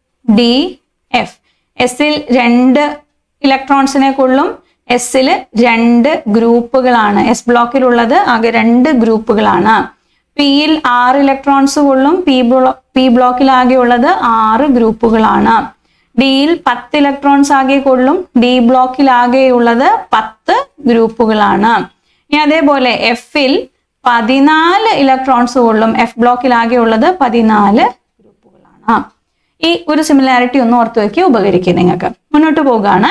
d f എസിൽ രണ്ട് ഇലക്ട്രോൺസിനെ കൊള്ളും എസിൽ രണ്ട് ഗ്രൂപ്പുകളാണ് എസ് ബ്ലോക്കിലുള്ളത് ആകെ രണ്ട് ഗ്രൂപ്പുകളാണ് പിയിൽ ആറ് ഇലക്ട്രോൺസ് കൊള്ളും പി ബ്ലോ പി ബ്ലോക്കിൽ ആകെ ഉള്ളത് ആറ് ഗ്രൂപ്പുകളാണ് ഡിയിൽ പത്ത് ഇലക്ട്രോൺസ് ആകെ കൊള്ളും ഡി ബ്ലോക്കിൽ ആകെയുള്ളത് പത്ത് ഗ്രൂപ്പുകളാണ് ഇനി അതേപോലെ എഫിൽ പതിനാല് ഇലക്ട്രോൺസ് കൊള്ളും എഫ് ബ്ലോക്കിൽ ആകെ ഉള്ളത് പതിനാല് ഗ്രൂപ്പുകളാണ് ഈ ഒരു സിമിലാരിറ്റി ഒന്ന് ഓർത്തു വയ്ക്കുക ഉപകരിക്കും നിങ്ങൾക്ക് മുന്നോട്ട് പോകുകയാണ്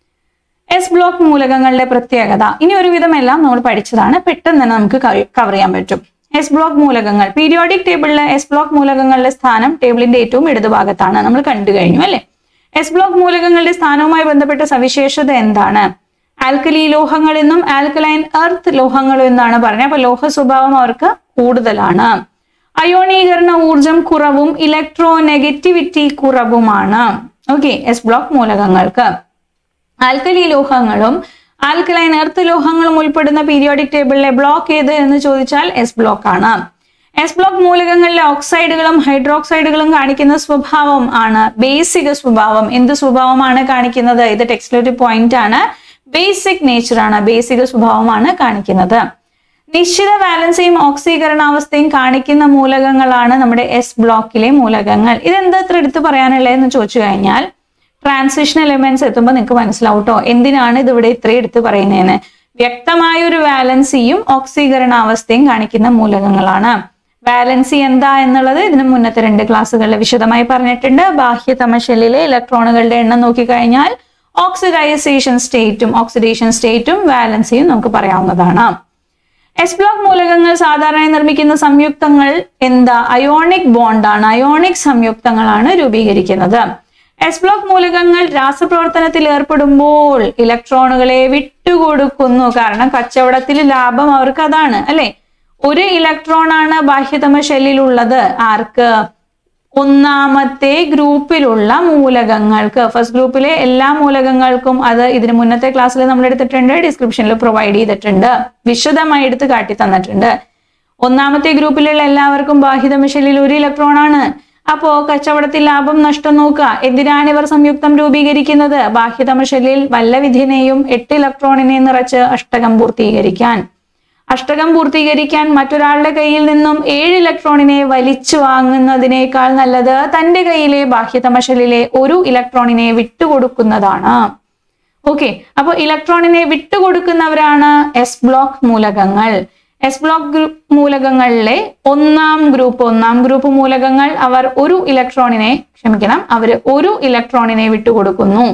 എസ് ബ്ലോക്ക് മൂലകങ്ങളുടെ പ്രത്യേകത ഇനി ഒരുവിധം എല്ലാം നമ്മൾ പഠിച്ചതാണ് പെട്ടെന്ന് തന്നെ നമുക്ക് കവർ ചെയ്യാൻ പറ്റും എസ് ബ്ലോക്ക് മൂലകങ്ങൾ പീരിയോഡിക് ടേബിളിലെ എസ് ബ്ലോക്ക് മൂലകങ്ങളുടെ സ്ഥാനം ടേബിളിന്റെ ഏറ്റവും ഇടതുഭാഗത്താണ് നമ്മൾ കണ്ടു കഴിഞ്ഞു അല്ലെ എസ് ബ്ലോക്ക് മൂലകങ്ങളുടെ സ്ഥാനവുമായി ബന്ധപ്പെട്ട സവിശേഷത എന്താണ് ആൽക്കലി ലോഹങ്ങൾ എന്നും ആൽക്കലൈൻ എർത്ത് ലോഹങ്ങളും എന്നാണ് പറഞ്ഞത് അപ്പൊ ലോഹ സ്വഭാവം അവർക്ക് കൂടുതലാണ് അയോണീകരണ ഊർജം കുറവും ഇലക്ട്രോ നെഗറ്റിവിറ്റി കുറവുമാണ് ഓക്കെ എസ് ബ്ലോക്ക് മൂലകങ്ങൾക്ക് ആൽക്കലി ലോഹങ്ങളും ആൽക്കലൈൻ എർത്ത് ലോഹങ്ങളും ഉൾപ്പെടുന്ന പീരിയോഡിക് ടേബിളിലെ ബ്ലോക്ക് ഏത് എന്ന് ചോദിച്ചാൽ എസ് ബ്ലോക്ക് ആണ് എസ് ബ്ലോക്ക് മൂലകങ്ങളിലെ ഓക്സൈഡുകളും ഹൈഡ്രോക്സൈഡുകളും കാണിക്കുന്ന സ്വഭാവം ആണ് ബേസിക സ്വഭാവം എന്ത് സ്വഭാവമാണ് കാണിക്കുന്നത് ഇത് ടെക്സ്റ്റിലൊരു പോയിന്റ് ആണ് ബേസിക് നേച്ചർ ആണ് ബേസിക സ്വഭാവമാണ് കാണിക്കുന്നത് നിശ്ചിത വാലൻസിയും ഓക്സീകരണാവസ്ഥയും കാണിക്കുന്ന മൂലകങ്ങളാണ് നമ്മുടെ എസ് ബ്ലോക്കിലെ മൂലകങ്ങൾ ഇതെന്താ ഇത്ര എടുത്ത് പറയാനുള്ളതെന്ന് ചോദിച്ചു കഴിഞ്ഞാൽ ട്രാൻസിഷൻ എലിമെന്റ്സ് എത്തുമ്പോൾ നിങ്ങൾക്ക് മനസ്സിലാവും കേട്ടോ എന്തിനാണ് ഇത് ഇവിടെ ഇത്രയും എടുത്ത് പറയുന്നതെന്ന് വ്യക്തമായ ഒരു വാലൻസിയും ഓക്സീകരണാവസ്ഥയും കാണിക്കുന്ന മൂലകങ്ങളാണ് വാലൻസി എന്താ എന്നുള്ളത് ഇതിന് മുന്നത്തെ രണ്ട് ക്ലാസ്സുകളിൽ വിശദമായി പറഞ്ഞിട്ടുണ്ട് ബാഹ്യ തമശലിലെ ഇലക്ട്രോണുകളുടെ എണ്ണം നോക്കിക്കഴിഞ്ഞാൽ ഓക്സിഡൈസേഷൻ സ്റ്റേറ്റും ഓക്സിഡേഷൻ സ്റ്റേറ്റും വാലൻസിയും നമുക്ക് പറയാവുന്നതാണ് എസ് ബ്ലോക്ക് മൂലകങ്ങൾ സാധാരണയായി നിർമ്മിക്കുന്ന സംയുക്തങ്ങൾ എന്താ അയോണിക് ബോണ്ടാണ് അയോണിക് സംയുക്തങ്ങളാണ് രൂപീകരിക്കുന്നത് എസ് ബ്ലോക്ക് മൂലകങ്ങൾ രാസപ്രവർത്തനത്തിൽ ഏർപ്പെടുമ്പോൾ ഇലക്ട്രോണുകളെ വിട്ടുകൊടുക്കുന്നു കാരണം കച്ചവടത്തിൽ ലാഭം അവർക്ക് അതാണ് അല്ലെ ഒരു ഇലക്ട്രോൺ ആണ് ബാഹ്യതമ ഷെല്ലിലുള്ളത് ആർക്ക് ഒന്നാമത്തെ ഗ്രൂപ്പിലുള്ള മൂലകങ്ങൾക്ക് ഫസ്റ്റ് ഗ്രൂപ്പിലെ എല്ലാ മൂലകങ്ങൾക്കും അത് ഇതിന് മുന്നത്തെ ക്ലാസ്സിൽ നമ്മൾ എടുത്തിട്ടുണ്ട് ഡിസ്ക്രിപ്ഷനിൽ പ്രൊവൈഡ് ചെയ്തിട്ടുണ്ട് വിശദമായി എടുത്ത് കാട്ടി തന്നിട്ടുണ്ട് ഒന്നാമത്തെ ഗ്രൂപ്പിലുള്ള എല്ലാവർക്കും ബാഹ്യതമ ഷെല്ലിൽ ഒരു ഇലക്ട്രോൺ ആണ് അപ്പോ കച്ചവടത്തിൽ ലാഭം നഷ്ടം നോക്കുക എന്തിനാണ് ഇവർ സംയുക്തം രൂപീകരിക്കുന്നത് ബാഹ്യതമ ഷെല്ലിൽ വല്ല വിധിനെയും എട്ട് ഇലക്ട്രോണിനെ നിറച്ച് അഷ്ടകം പൂർത്തീകരിക്കാൻ അഷ്ടകം പൂർത്തീകരിക്കാൻ മറ്റൊരാളുടെ കയ്യിൽ നിന്നും ഏഴ് ഇലക്ട്രോണിനെ വലിച്ചു വാങ്ങുന്നതിനേക്കാൾ നല്ലത് തന്റെ കയ്യിലെ ബാഹ്യതമ ഷെല്ലിലെ ഒരു ഇലക്ട്രോണിനെ വിട്ടുകൊടുക്കുന്നതാണ് ഓക്കെ അപ്പൊ ഇലക്ട്രോണിനെ വിട്ടുകൊടുക്കുന്നവരാണ് എസ് ബ്ലോക്ക് മൂലകങ്ങൾ എസ് ബ്ലോക്ക് ഗ്രൂപ്പ് മൂലകങ്ങളിലെ ഒന്നാം ഗ്രൂപ്പ് ഒന്നാം ഗ്രൂപ്പ് മൂലകങ്ങൾ അവർ ഒരു ഇലക്ട്രോണിനെ ക്ഷമിക്കണം അവർ ഒരു ഇലക്ട്രോണിനെ വിട്ടുകൊടുക്കുന്നു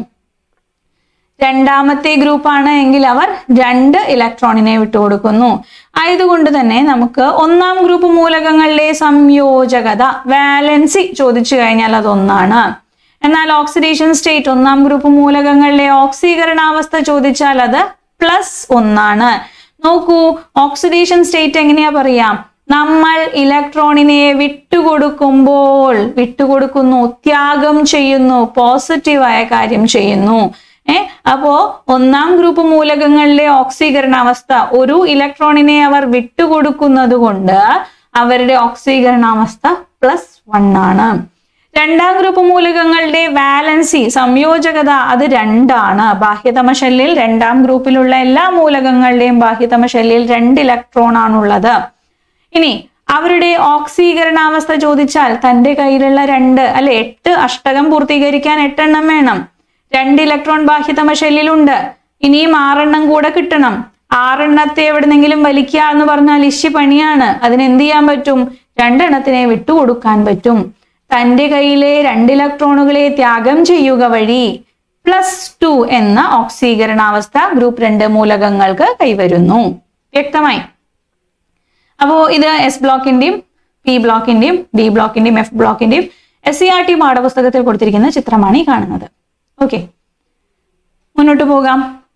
രണ്ടാമത്തെ ഗ്രൂപ്പാണ് എങ്കിൽ അവർ രണ്ട് ഇലക്ട്രോണിനെ വിട്ടുകൊടുക്കുന്നു ആയതുകൊണ്ട് തന്നെ നമുക്ക് ഒന്നാം ഗ്രൂപ്പ് മൂലകങ്ങളിലെ സംയോജകത വാലൻസി ചോദിച്ചു കഴിഞ്ഞാൽ അതൊന്നാണ് എന്നാൽ ഓക്സിഡേഷൻ സ്റ്റേറ്റ് ഒന്നാം ഗ്രൂപ്പ് മൂലകങ്ങളിലെ ഓക്സീകരണാവസ്ഥ ചോദിച്ചാൽ അത് പ്ലസ് ഒന്നാണ് നോക്കൂ ഓക്സിഡേഷൻ സ്റ്റേറ്റ് എങ്ങനെയാ പറയാം നമ്മൾ ഇലക്ട്രോണിനെ വിട്ടുകൊടുക്കുമ്പോൾ വിട്ടുകൊടുക്കുന്നു ത്യാഗം ചെയ്യുന്നു പോസിറ്റീവായ കാര്യം ചെയ്യുന്നു ഏ അപ്പോ ഒന്നാം ഗ്രൂപ്പ് മൂലകങ്ങളിലെ ഓക്സീകരണാവസ്ഥ ഒരു ഇലക്ട്രോണിനെ അവർ വിട്ടുകൊടുക്കുന്നത് കൊണ്ട് അവരുടെ ഓക്സീകരണാവസ്ഥ പ്ലസ് വൺ ആണ് രണ്ടാം ഗ്രൂപ്പ് മൂലകങ്ങളുടെ വാലൻസി സംയോജകത അത് രണ്ടാണ് ബാഹ്യതമ ഷെല്ലിൽ രണ്ടാം ഗ്രൂപ്പിലുള്ള എല്ലാ മൂലകങ്ങളുടെയും ബാഹ്യതമ ഷെല്ലിൽ രണ്ട് ഇലക്ട്രോൺ ആണുള്ളത് ഇനി അവരുടെ ഓക്സീകരണാവസ്ഥ ചോദിച്ചാൽ തന്റെ കയ്യിലുള്ള രണ്ട് അല്ലെ എട്ട് അഷ്ടകം പൂർത്തീകരിക്കാൻ എട്ടെണ്ണം വേണം രണ്ട് ഇലക്ട്രോൺ ബാഹ്യതമ ഷെല്ലിലുണ്ട് ഇനിയും ആറെണ്ണം കൂടെ കിട്ടണം ആറെണ്ണത്തെ എവിടെന്നെങ്കിലും വലിക്കുക എന്ന് പറഞ്ഞാൽ ഇശി പണിയാണ് അതിന് എന്ത് ചെയ്യാൻ പറ്റും രണ്ടെണ്ണത്തിനെ വിട്ടുകൊടുക്കാൻ പറ്റും തന്റെ കയ്യിലെ രണ്ട് ഇലക്ട്രോണുകളെ ത്യാഗം ചെയ്യുക വഴി പ്ലസ് ടു എന്ന ഓക്സീകരണാവസ്ഥ ഗ്രൂപ്പ് രണ്ട് മൂലകങ്ങൾക്ക് കൈവരുന്നു വ്യക്തമായി അപ്പോ ഇത് എസ് ബ്ലോക്കിന്റെയും പി ബ്ലോക്കിന്റെയും ഡി ബ്ലോക്കിന്റെയും എഫ് ബ്ലോക്കിന്റെയും എസ് സി ആർ ടി പാഠപുസ്തകത്തിൽ കൊടുത്തിരിക്കുന്ന ചിത്രമാണ് ഈ കാണുന്നത് ഓക്കെ മുന്നോട്ട് പോകാം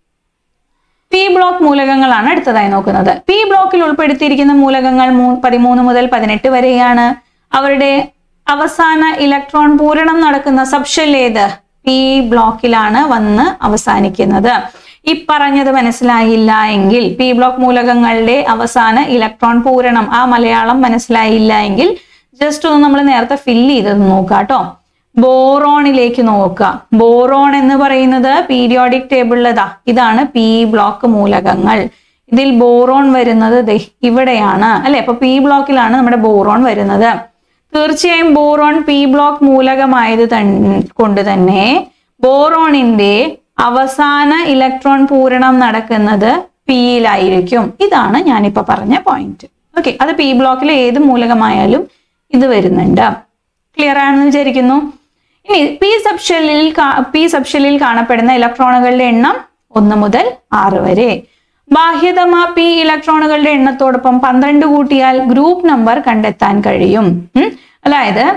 പി ബ്ലോക്ക് മൂലകങ്ങളാണ് അടുത്തതായി നോക്കുന്നത് പി ബ്ലോക്കിൽ ഉൾപ്പെടുത്തിയിരിക്കുന്ന മൂലകങ്ങൾ മൂ- പതിമൂന്ന് മുതൽ പതിനെട്ട് വരെയാണ് അവരുടെ അവസാന ഇലക്ട്രോൺ പൂരണം നടക്കുന്ന സബ്ഷെൽ ഏത് പി ബ്ലോക്കിലാണ് വന്ന് അവസാനിക്കുന്നത് ഈ പറഞ്ഞത് മനസ്സിലായില്ല എങ്കിൽ പി ബ്ലോക്ക് മൂലകങ്ങളുടെ അവസാന ഇലക്ട്രോൺ പൂരണം ആ മലയാളം മനസ്സിലായില്ല എങ്കിൽ ജസ്റ്റ് ഒന്ന് നമ്മൾ നേരത്തെ ഫില്ല് ചെയ്തത് നോക്കാം കേട്ടോ ബോറോണിലേക്ക് നോക്കുക ബോറോൺ എന്ന് പറയുന്നത് പീരിയോഡിക് ടേബിളിലതാ ഇതാണ് പി ബ്ലോക്ക് മൂലകങ്ങൾ ഇതിൽ ബോറോൺ വരുന്നത് ദേ ഇവിടെയാണ് അല്ലെ അപ്പൊ പി ബ്ലോക്കിലാണ് നമ്മുടെ ബോറോൺ വരുന്നത് തീർച്ചയായും ബോറോൺ പി ബ്ലോക്ക് മൂലകമായത് തൻ- കൊണ്ട് തന്നെ ബോറോണിന്റെ അവസാന ഇലക്ട്രോൺ പൂരണം നടക്കുന്നത് പിയിലായിരിക്കും ഇതാണ് ഞാനിപ്പോ പറഞ്ഞ പോയിന്റ് ഓക്കെ അത് പി ബ്ലോക്കിലെ ഏത് മൂലകമായാലും ഇത് വരുന്നുണ്ട് ക്ലിയർ ആണെന്ന് വിചാരിക്കുന്നു ഇനി പി സബ്ഷെല്ലിൽ പി സബ്ഷെല്ലിൽ കാണപ്പെടുന്ന ഇലക്ട്രോണുകളുടെ എണ്ണം ഒന്ന് മുതൽ ആറ് വരെ ബാഹ്യതമ പി ഇലക്ട്രോണുകളുടെ എണ്ണത്തോടൊപ്പം പന്ത്രണ്ട് കൂട്ടിയാൽ ഗ്രൂപ്പ് നമ്പർ കണ്ടെത്താൻ കഴിയും ഉം. അതായത്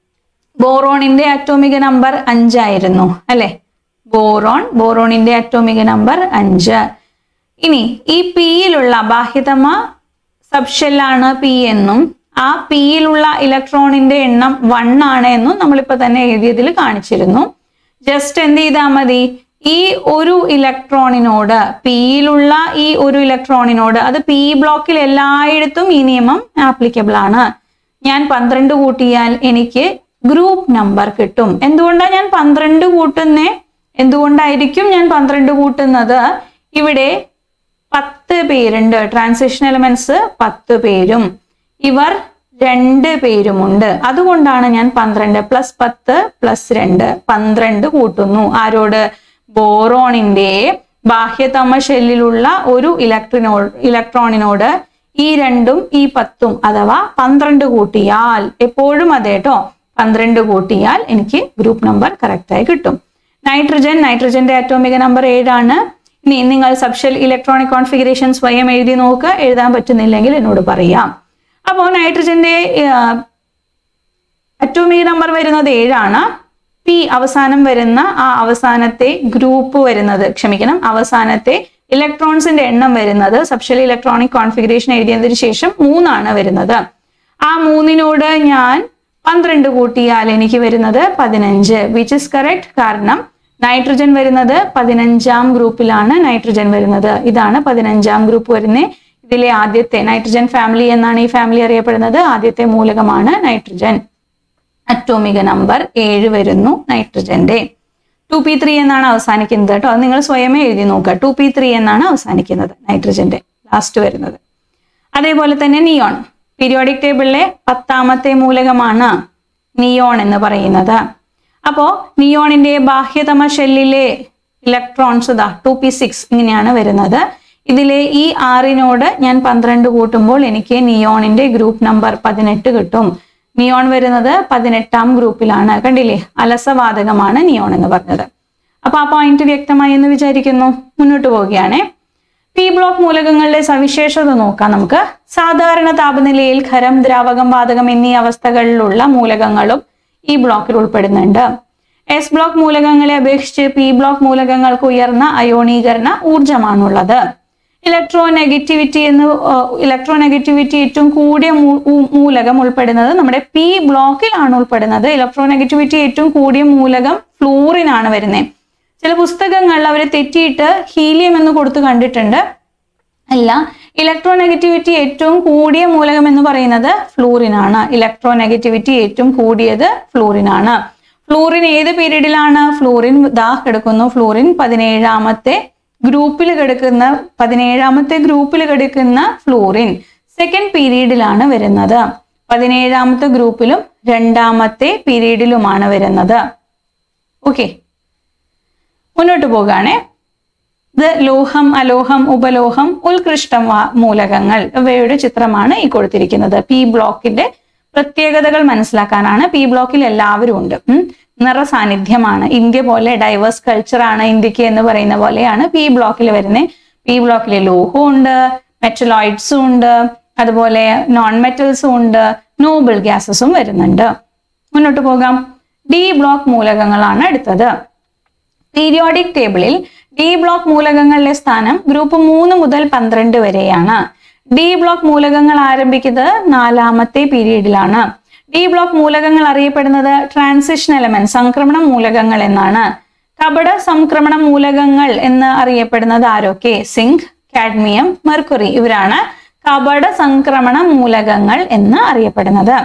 ബോറോണിന്റെ അറ്റോമിക നമ്പർ അഞ്ചായിരുന്നു അല്ലെ ബോറോൺ ബോറോണിന്റെ അറ്റോമിക നമ്പർ അഞ്ച് ഇനി ഈ പിയിലുള്ള ബാഹ്യതമ സബ്ഷെല്ലാണ് പി എന്നും ആ പിയിലുള്ള ഇലക്ട്രോണിന്റെ എണ്ണം വൺ ആണ് എന്നും നമ്മളിപ്പോ തന്നെ എഴുതിയതിൽ കാണിച്ചിരുന്നു ജസ്റ്റ് എന്ത് ചെയ്താൽ മതി ഈ ഒരു ഇലക്ട്രോണിനോട് പിയിലുള്ള ഈ ഒരു ഇലക്ട്രോണിനോട് അത് പി ബ്ലോക്കിൽ എല്ലായിടത്തും ഈ നിയമം ആപ്ലിക്കബിൾ ആണ് ഞാൻ പന്ത്രണ്ട് കൂട്ടിയാൽ എനിക്ക് ഗ്രൂപ്പ് നമ്പർ കിട്ടും എന്തുകൊണ്ടാണ് ഞാൻ പന്ത്രണ്ട് കൂട്ടുന്നേ എന്തുകൊണ്ടായിരിക്കും ഞാൻ പന്ത്രണ്ട് കൂട്ടുന്നത് ഇവിടെ പത്ത് പേരുണ്ട് ട്രാൻസിഷൻ എലമെന്റ്സ് പത്ത് പേരും ഇവർ രണ്ട് പേരുമുണ്ട് അതുകൊണ്ടാണ് ഞാൻ പന്ത്രണ്ട് പ്ലസ് പത്ത് പ്ലസ് രണ്ട് പന്ത്രണ്ട് കൂട്ടുന്നു ആരോട് ബോറോണിന്റെ ബാഹ്യതമ ഷെല്ലിലുള്ള ഒരു ഇലക്ട്രിനോ ഇലക്ട്രോണിനോട് ഈ രണ്ടും ഈ പത്തും അഥവാ പന്ത്രണ്ട് കൂട്ടിയാൽ എപ്പോഴും അതെ കേട്ടോ പന്ത്രണ്ട് കൂട്ടിയാൽ എനിക്ക് ഗ്രൂപ്പ് നമ്പർ കറക്റ്റായി കിട്ടും നൈട്രജൻ നൈട്രജന്റെ അറ്റോമിക നമ്പർ ഏഴാണ് ഇനി നിങ്ങൾ സബ്ഷൽ ഇലക്ട്രോണിക് കോൺഫിഗറേഷൻ സ്വയം എഴുതി നോക്കുക എഴുതാൻ പറ്റുന്നില്ലെങ്കിൽ എന്നോട് പറയാം അപ്പോൾ നൈട്രജന്റെ അറ്റോമിക് നമ്പർ വരുന്നത് ഏഴാണ് പി അവസാനം വരുന്ന ആ അവസാനത്തെ ഗ്രൂപ്പ് വരുന്നത് ക്ഷമിക്കണം അവസാനത്തെ ഇലക്ട്രോൺസിന്റെ എണ്ണം വരുന്നത് സബ്ഷൽ ഇലക്ട്രോണിക് കോൺഫിഗറേഷൻ എഴുതിയതിനു ശേഷം മൂന്നാണ് വരുന്നത് ആ മൂന്നിനോട് ഞാൻ പന്ത്രണ്ട് കൂട്ടിയാൽ എനിക്ക് വരുന്നത് പതിനഞ്ച് വിച്ച് ഇസ് കറക്റ്റ് കാരണം നൈട്രജൻ വരുന്നത് പതിനഞ്ചാം ഗ്രൂപ്പിലാണ് നൈട്രജൻ വരുന്നത് ഇതാണ് പതിനഞ്ചാം ഗ്രൂപ്പ് വരുന്നത് ഇതിലെ ആദ്യത്തെ നൈട്രജൻ ഫാമിലി എന്നാണ് ഈ ഫാമിലി അറിയപ്പെടുന്നത് ആദ്യത്തെ മൂലകമാണ് നൈട്രജൻ അറ്റോമിക നമ്പർ ഏഴ് വരുന്നു നൈട്രജന്റെ ടു പി ത്രീ എന്നാണ് അവസാനിക്കുന്നത് കേട്ടോ അത് നിങ്ങൾ സ്വയമേ എഴുതി നോക്കുക ടു പി ത്രീ എന്നാണ് അവസാനിക്കുന്നത് നൈട്രജന്റെ ലാസ്റ്റ് വരുന്നത് അതേപോലെ തന്നെ നിയോൺ പീരിയോഡിക് ടേബിളിലെ പത്താമത്തെ മൂലകമാണ് നിയോൺ എന്ന് പറയുന്നത് അപ്പോൾ നിയോണിന്റെ ബാഹ്യതമ ഷെല്ലിലെ ഇലക്ട്രോൺസ് ഇതാ ടു പി സിക്സ് ഇങ്ങനെയാണ് വരുന്നത് ഇതിലെ ഈ ആറിനോട് ഞാൻ പന്ത്രണ്ട് കൂട്ടുമ്പോൾ എനിക്ക് നിയോണിന്റെ ഗ്രൂപ്പ് നമ്പർ പതിനെട്ട് കിട്ടും നിയോൺ വരുന്നത് പതിനെട്ടാം ഗ്രൂപ്പിലാണ് കണ്ടില്ലേ അലസവാതകമാണ് നിയോൺ എന്ന് പറഞ്ഞത് അപ്പൊ ആ പോയിന്റ് വ്യക്തമായി എന്ന് വിചാരിക്കുന്നു മുന്നോട്ട് പോവുകയാണേ പി ബ്ലോക്ക് മൂലകങ്ങളുടെ സവിശേഷത നോക്കാം നമുക്ക് സാധാരണ താപനിലയിൽ ഖരം ദ്രാവകം വാതകം എന്നീ അവസ്ഥകളിലുള്ള മൂലകങ്ങളും ഈ ബ്ലോക്കിൽ ഉൾപ്പെടുന്നുണ്ട് എസ് ബ്ലോക്ക് മൂലകങ്ങളെ അപേക്ഷിച്ച് പി ബ്ലോക്ക് മൂലകങ്ങൾക്ക് ഉയർന്ന അയോണീകരണ ഊർജമാണുള്ളത് ഇലക്ട്രോ നെഗറ്റിവിറ്റി എന്ന് ഇലക്ട്രോ നെഗറ്റിവിറ്റി ഏറ്റവും കൂടിയ മൂ- ഊ- മൂലകം ഉൾപ്പെടുന്നത് നമ്മുടെ പി ബ്ലോക്കിലാണ് ഉൾപ്പെടുന്നത് ഇലക്ട്രോ നെഗറ്റിവിറ്റി ഏറ്റവും കൂടിയ മൂലകം ഫ്ലൂറിൻ ആണ് വരുന്നത് ചില പുസ്തകങ്ങളിൽ അവർ തെറ്റിയിട്ട് ഹീലിയം എന്ന് കൊടുത്ത് കണ്ടിട്ടുണ്ട് അല്ല ഇലക്ട്രോ നെഗറ്റിവിറ്റി ഏറ്റവും കൂടിയ മൂലകം എന്ന് പറയുന്നത് ഫ്ലൂറിൻ ആണ് ഇലക്ട്രോ നെഗറ്റിവിറ്റി ഏറ്റവും കൂടിയത് ഫ്ലൂറിൻ ആണ് ഫ്ലൂറിൻ ഏത് പീരീഡിലാണ് ഫ്ലൂറിൻ ദാ കിടക്കുന്നു ഫ്ലൂറിൻ പതിനേഴാമത്തെ ഗ്രൂപ്പിൽ കിടക്കുന്ന പതിനേഴാമത്തെ ഗ്രൂപ്പിൽ കിടക്കുന്ന ഫ്ലൂറിൻ സെക്കൻഡ് പീരീഡിലാണ് വരുന്നത് പതിനേഴാമത്തെ ഗ്രൂപ്പിലും രണ്ടാമത്തെ പീരീഡിലുമാണ് വരുന്നത് ഓക്കെ മുന്നോട്ട് പോകാണേ ഇത് ലോഹം അലോഹം ഉപലോഹം ഉത്കൃഷ്ട വാ- മൂലകങ്ങൾ ഇവയുടെ ചിത്രമാണ് ഈ കൊടുത്തിരിക്കുന്നത് പി ബ്ലോക്കിന്റെ പ്രത്യേകതകൾ മനസ്സിലാക്കാനാണ് പി ബ്ലോക്കിൽ എല്ലാവരും ഉണ്ട് ഉം. നിറസാന്നിധ്യമാണ് ഇന്ത്യ പോലെ ഡൈവേഴ്സ് കൾച്ചർ ആണ് ഇന്ത്യക്ക് എന്ന് പറയുന്ന പോലെയാണ് പി ബ്ലോക്കിൽ വരുന്നത് പി ബ്ലോക്കിൽ ലോഹവും ഉണ്ട് മെറ്റലോയിഡ്സും ഉണ്ട് അതുപോലെ നോൺ മെറ്റൽസും ഉണ്ട് നോബിൾ ഗ്യാസസും വരുന്നുണ്ട് മുന്നോട്ട് പോകാം ഡി ബ്ലോക്ക് മൂലകങ്ങളാണ് അടുത്തത് പീരിയോഡിക് ടേബിളിൽ ഡി ബ്ലോക്ക് മൂലകങ്ങളുടെ സ്ഥാനം ഗ്രൂപ്പ് മൂന്ന് മുതൽ പന്ത്രണ്ട് വരെയാണ് ഡി ബ്ലോക്ക് മൂലകങ്ങൾ ആരംഭിക്കുന്നത് നാലാമത്തെ പീരീഡിലാണ് ഡി ബ്ലോക്ക് മൂലകങ്ങൾ അറിയപ്പെടുന്നത് ട്രാൻസിഷൻ എലമെന്റ് സംക്രമണ മൂലകങ്ങൾ എന്നാണ് കപട സംക്രമണ മൂലകങ്ങൾ എന്ന് അറിയപ്പെടുന്നത് ആരൊക്കെ സിങ്ക് കാഡ്മിയം മെർക്കുറി ഇവരാണ് കപട സംക്രമണ മൂലകങ്ങൾ എന്ന് അറിയപ്പെടുന്നത്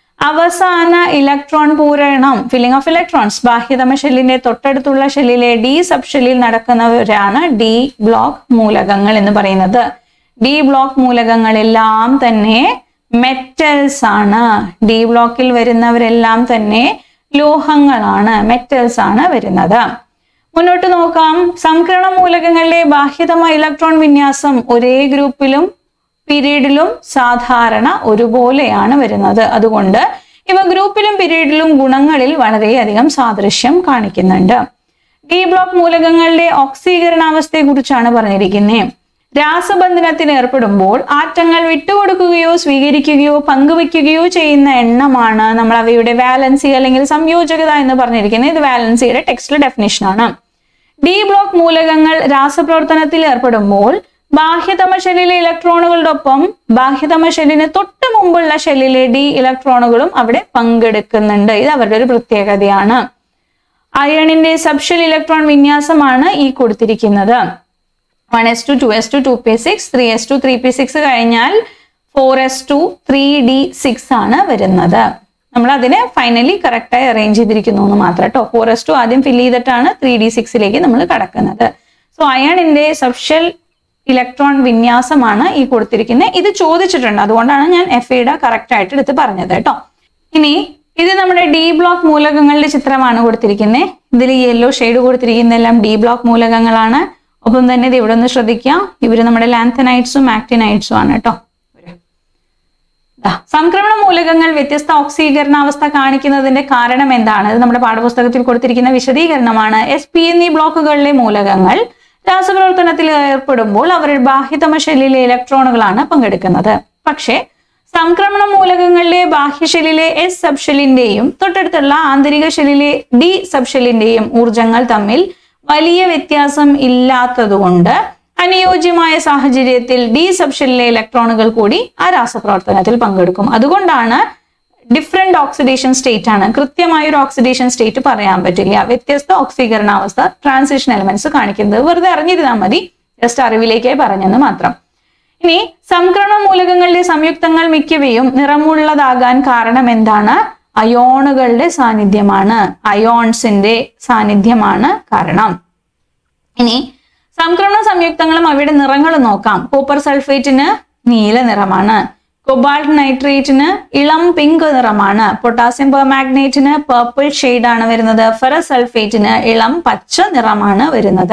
അവസാന ഇലക്ട്രോൺ പൂരണം ഫില്ലിംഗ് ഓഫ് ഇലക്ട്രോൺസ് ബാഹ്യതമ ഷെല്ലിന്റെ തൊട്ടടുത്തുള്ള ഷെല്ലിലെ ഡി സബ് ഷെല്ലിൽ നടക്കുന്നവരാണ് ഡി ബ്ലോക്ക് മൂലകങ്ങൾ എന്ന് പറയുന്നത് ഡി ബ്ലോക്ക് മൂലകങ്ങളെല്ലാം തന്നെ മെറ്റൽസ് ആണ് ഡി ബ്ലോക്കിൽ വരുന്നവരെല്ലാം തന്നെ ലോഹങ്ങളാണ് മെറ്റൽസ് ആണ് വരുന്നത് മുന്നോട്ട് നോക്കാം സംക്രമണ മൂലകങ്ങളിലെ ബാഹ്യതമ ഇലക്ട്രോൺ വിന്യാസം ഒരേ ഗ്രൂപ്പിലും പീരീഡിലും സാധാരണ ഒരുപോലെയാണ് വരുന്നത് അതുകൊണ്ട് ഇവ ഗ്രൂപ്പിലും പീരീഡിലും ഗുണങ്ങളിൽ വളരെയധികം സാദൃശ്യം കാണിക്കുന്നുണ്ട് ഡി ബ്ലോക്ക് മൂലകങ്ങളുടെ ഓക്സീകരണാവസ്ഥയെ കുറിച്ചാണ് പറഞ്ഞിരിക്കുന്നത് രാസബന്ധനത്തിന് ഏർപ്പെടുമ്പോൾ ആറ്റങ്ങൾ വിട്ടുകൊടുക്കുകയോ സ്വീകരിക്കുകയോ പങ്കുവെക്കുകയോ ചെയ്യുന്ന എണ്ണമാണ് നമ്മൾ അവയുടെ വാലൻസി അല്ലെങ്കിൽ സംയോജകത എന്ന് പറഞ്ഞിരിക്കുന്നത് ഇത് വാലൻസിയുടെ ടെക്സ്റ്റ് ഡെഫിനിഷനാണ് ഡി ബ്ലോക്ക് മൂലകങ്ങൾ രാസപ്രവർത്തനത്തിൽ ഏർപ്പെടുമ്പോൾ ബാഹ്യതമ ഷെല്ലിലെ ഇലക്ട്രോണുകളോടൊപ്പം ബാഹ്യതമ ഷെല്ലിന് തൊട്ട് മുമ്പുള്ള ഷെല്ലിലെ ഡി ഇലക്ട്രോണുകളും അവിടെ പങ്കെടുക്കുന്നുണ്ട് ഇത് അവരുടെ ഒരു പ്രത്യേകതയാണ് അയണിന്റെ സബ്ഷെൽ ഇലക്ട്രോൺ വിന്യാസമാണ് ഈ കൊടുത്തിരിക്കുന്നത് one s two two s two two p six three s two three p six കഴിഞ്ഞാൽ four s two three d six ആണ് വരുന്നത് നമ്മൾ അതിനെ ഫൈനലി കറക്റ്റായി അറേഞ്ച് ചെയ്തിരിക്കുന്നു എന്ന് മാത്രം കേട്ടോ ഫോർ എസ് ടു ആദ്യം ഫിൽ ചെയ്തിട്ടാണ് ത്രീ ഡി സിക്സിലേക്ക് നമ്മൾ കടക്കുന്നത് സോ അയണിന്റെ സബ്ഷൽ ഇലക്ട്രോൺ വിന്യാസമാണ് ഈ കൊടുത്തിരിക്കുന്നത് ഇത് ചോദിച്ചിട്ടുണ്ട് അതുകൊണ്ടാണ് ഞാൻ എഫ് ഐയുടെ കറക്റ്റ് ആയിട്ട് എടുത്ത് പറഞ്ഞത് കേട്ടോ ഇനി ഇത് നമ്മുടെ ഡി ബ്ലോക്ക് മൂലകങ്ങളുടെ ചിത്രമാണ് കൊടുത്തിരിക്കുന്നത് ഇതിൽ യെല്ലോ ഷെയ്ഡ് കൊടുത്തിരിക്കുന്നതെല്ലാം ഡി ബ്ലോക്ക് മൂലകങ്ങളാണ് ഒപ്പം തന്നെ ഇത് ഇവിടെ ഒന്ന് ശ്രദ്ധിക്കുക ഇവര് നമ്മുടെ ലാന്തനൈറ്റ്സും ആക്ടിനൈറ്റ്സും ആണ് കേട്ടോ ഇവര്. ദാ, സംക്രമണ മൂലകങ്ങൾ വ്യത്യസ്ത ഓക്സീകരണാവസ്ഥ കാണിക്കുന്നതിന്റെ കാരണം എന്താണ് ഇത് നമ്മുടെ പാഠപുസ്തകത്തിൽ കൊടുത്തിരിക്കുന്ന വിശദീകരണമാണ് എസ് പി എന്നീ ബ്ലോക്കുകളിലെ മൂലകങ്ങൾ രാസപ്രവർത്തനത്തിൽ ഏർപ്പെടുമ്പോൾ അവരുടെ ബാഹ്യതമ ഷെല്ലിലെ ഇലക്ട്രോണുകളാണ് പങ്കെടുക്കുന്നത് പക്ഷേ സംക്രമണ മൂലകങ്ങളിലെ ബാഹ്യഷെല്ലിലെ എസ് സബ് ഷെല്ലിന്റെയും തൊട്ടടുത്തുള്ള ആന്തരിക ഷെല്ലിലെ ഡി സബ് ഷെല്ലിന്റെയും ഊർജങ്ങൾ തമ്മിൽ വലിയ വ്യത്യാസം ഇല്ലാത്തതുകൊണ്ട് അനുയോജ്യമായ സാഹചര്യത്തിൽ ഡി സബ് ഷെല്ലിലെ ഇലക്ട്രോണുകൾ കൂടി ആ രാസപ്രവർത്തനത്തിൽ പങ്കെടുക്കും അതുകൊണ്ടാണ് ഡിഫറെന്റ് ഓക്സിഡേഷൻ സ്റ്റേറ്റ് ആണ് കൃത്യമായ ഒരു ഓക്സിഡേഷൻ സ്റ്റേറ്റ് പറയാൻ പറ്റില്ല വ്യത്യസ്ത ഓക്സീകരണാവസ്ഥ ട്രാൻസിഷൻ എലമെന്റ്സ് കാണിക്കുന്നത് വെറുതെ അറിഞ്ഞിരുന്നാൽ മതി ജസ്റ്റ് അറിവിലേക്കായി പറഞ്ഞെന്ന് മാത്രം ഇനി സംക്രമണ മൂലകങ്ങളിലെ സംയുക്തങ്ങൾ മിക്കവയും നിറമുള്ളതാകാൻ കാരണം എന്താണ് അയോണുകളുടെ സാന്നിധ്യമാണ് അയോൺസിന്റെ സാന്നിധ്യമാണ് കാരണം ഇനി സംക്രമണ സംയുക്തങ്ങളും അവയുടെ നിറങ്ങളും നോക്കാം കോപ്പർ സൾഫേറ്റിന് നീല നിറമാണ് കൊബാൾട്ട് നൈട്രേറ്റിന് ഇളം പിങ്ക് നിറമാണ് പൊട്ടാസ്യം പെർമാഗ്നേറ്റിന് പേർപ്പിൾ ആണ് വരുന്നത് ഫെറസ് സൾഫേറ്റിന് ഇളം പച്ച നിറമാണ് വരുന്നത്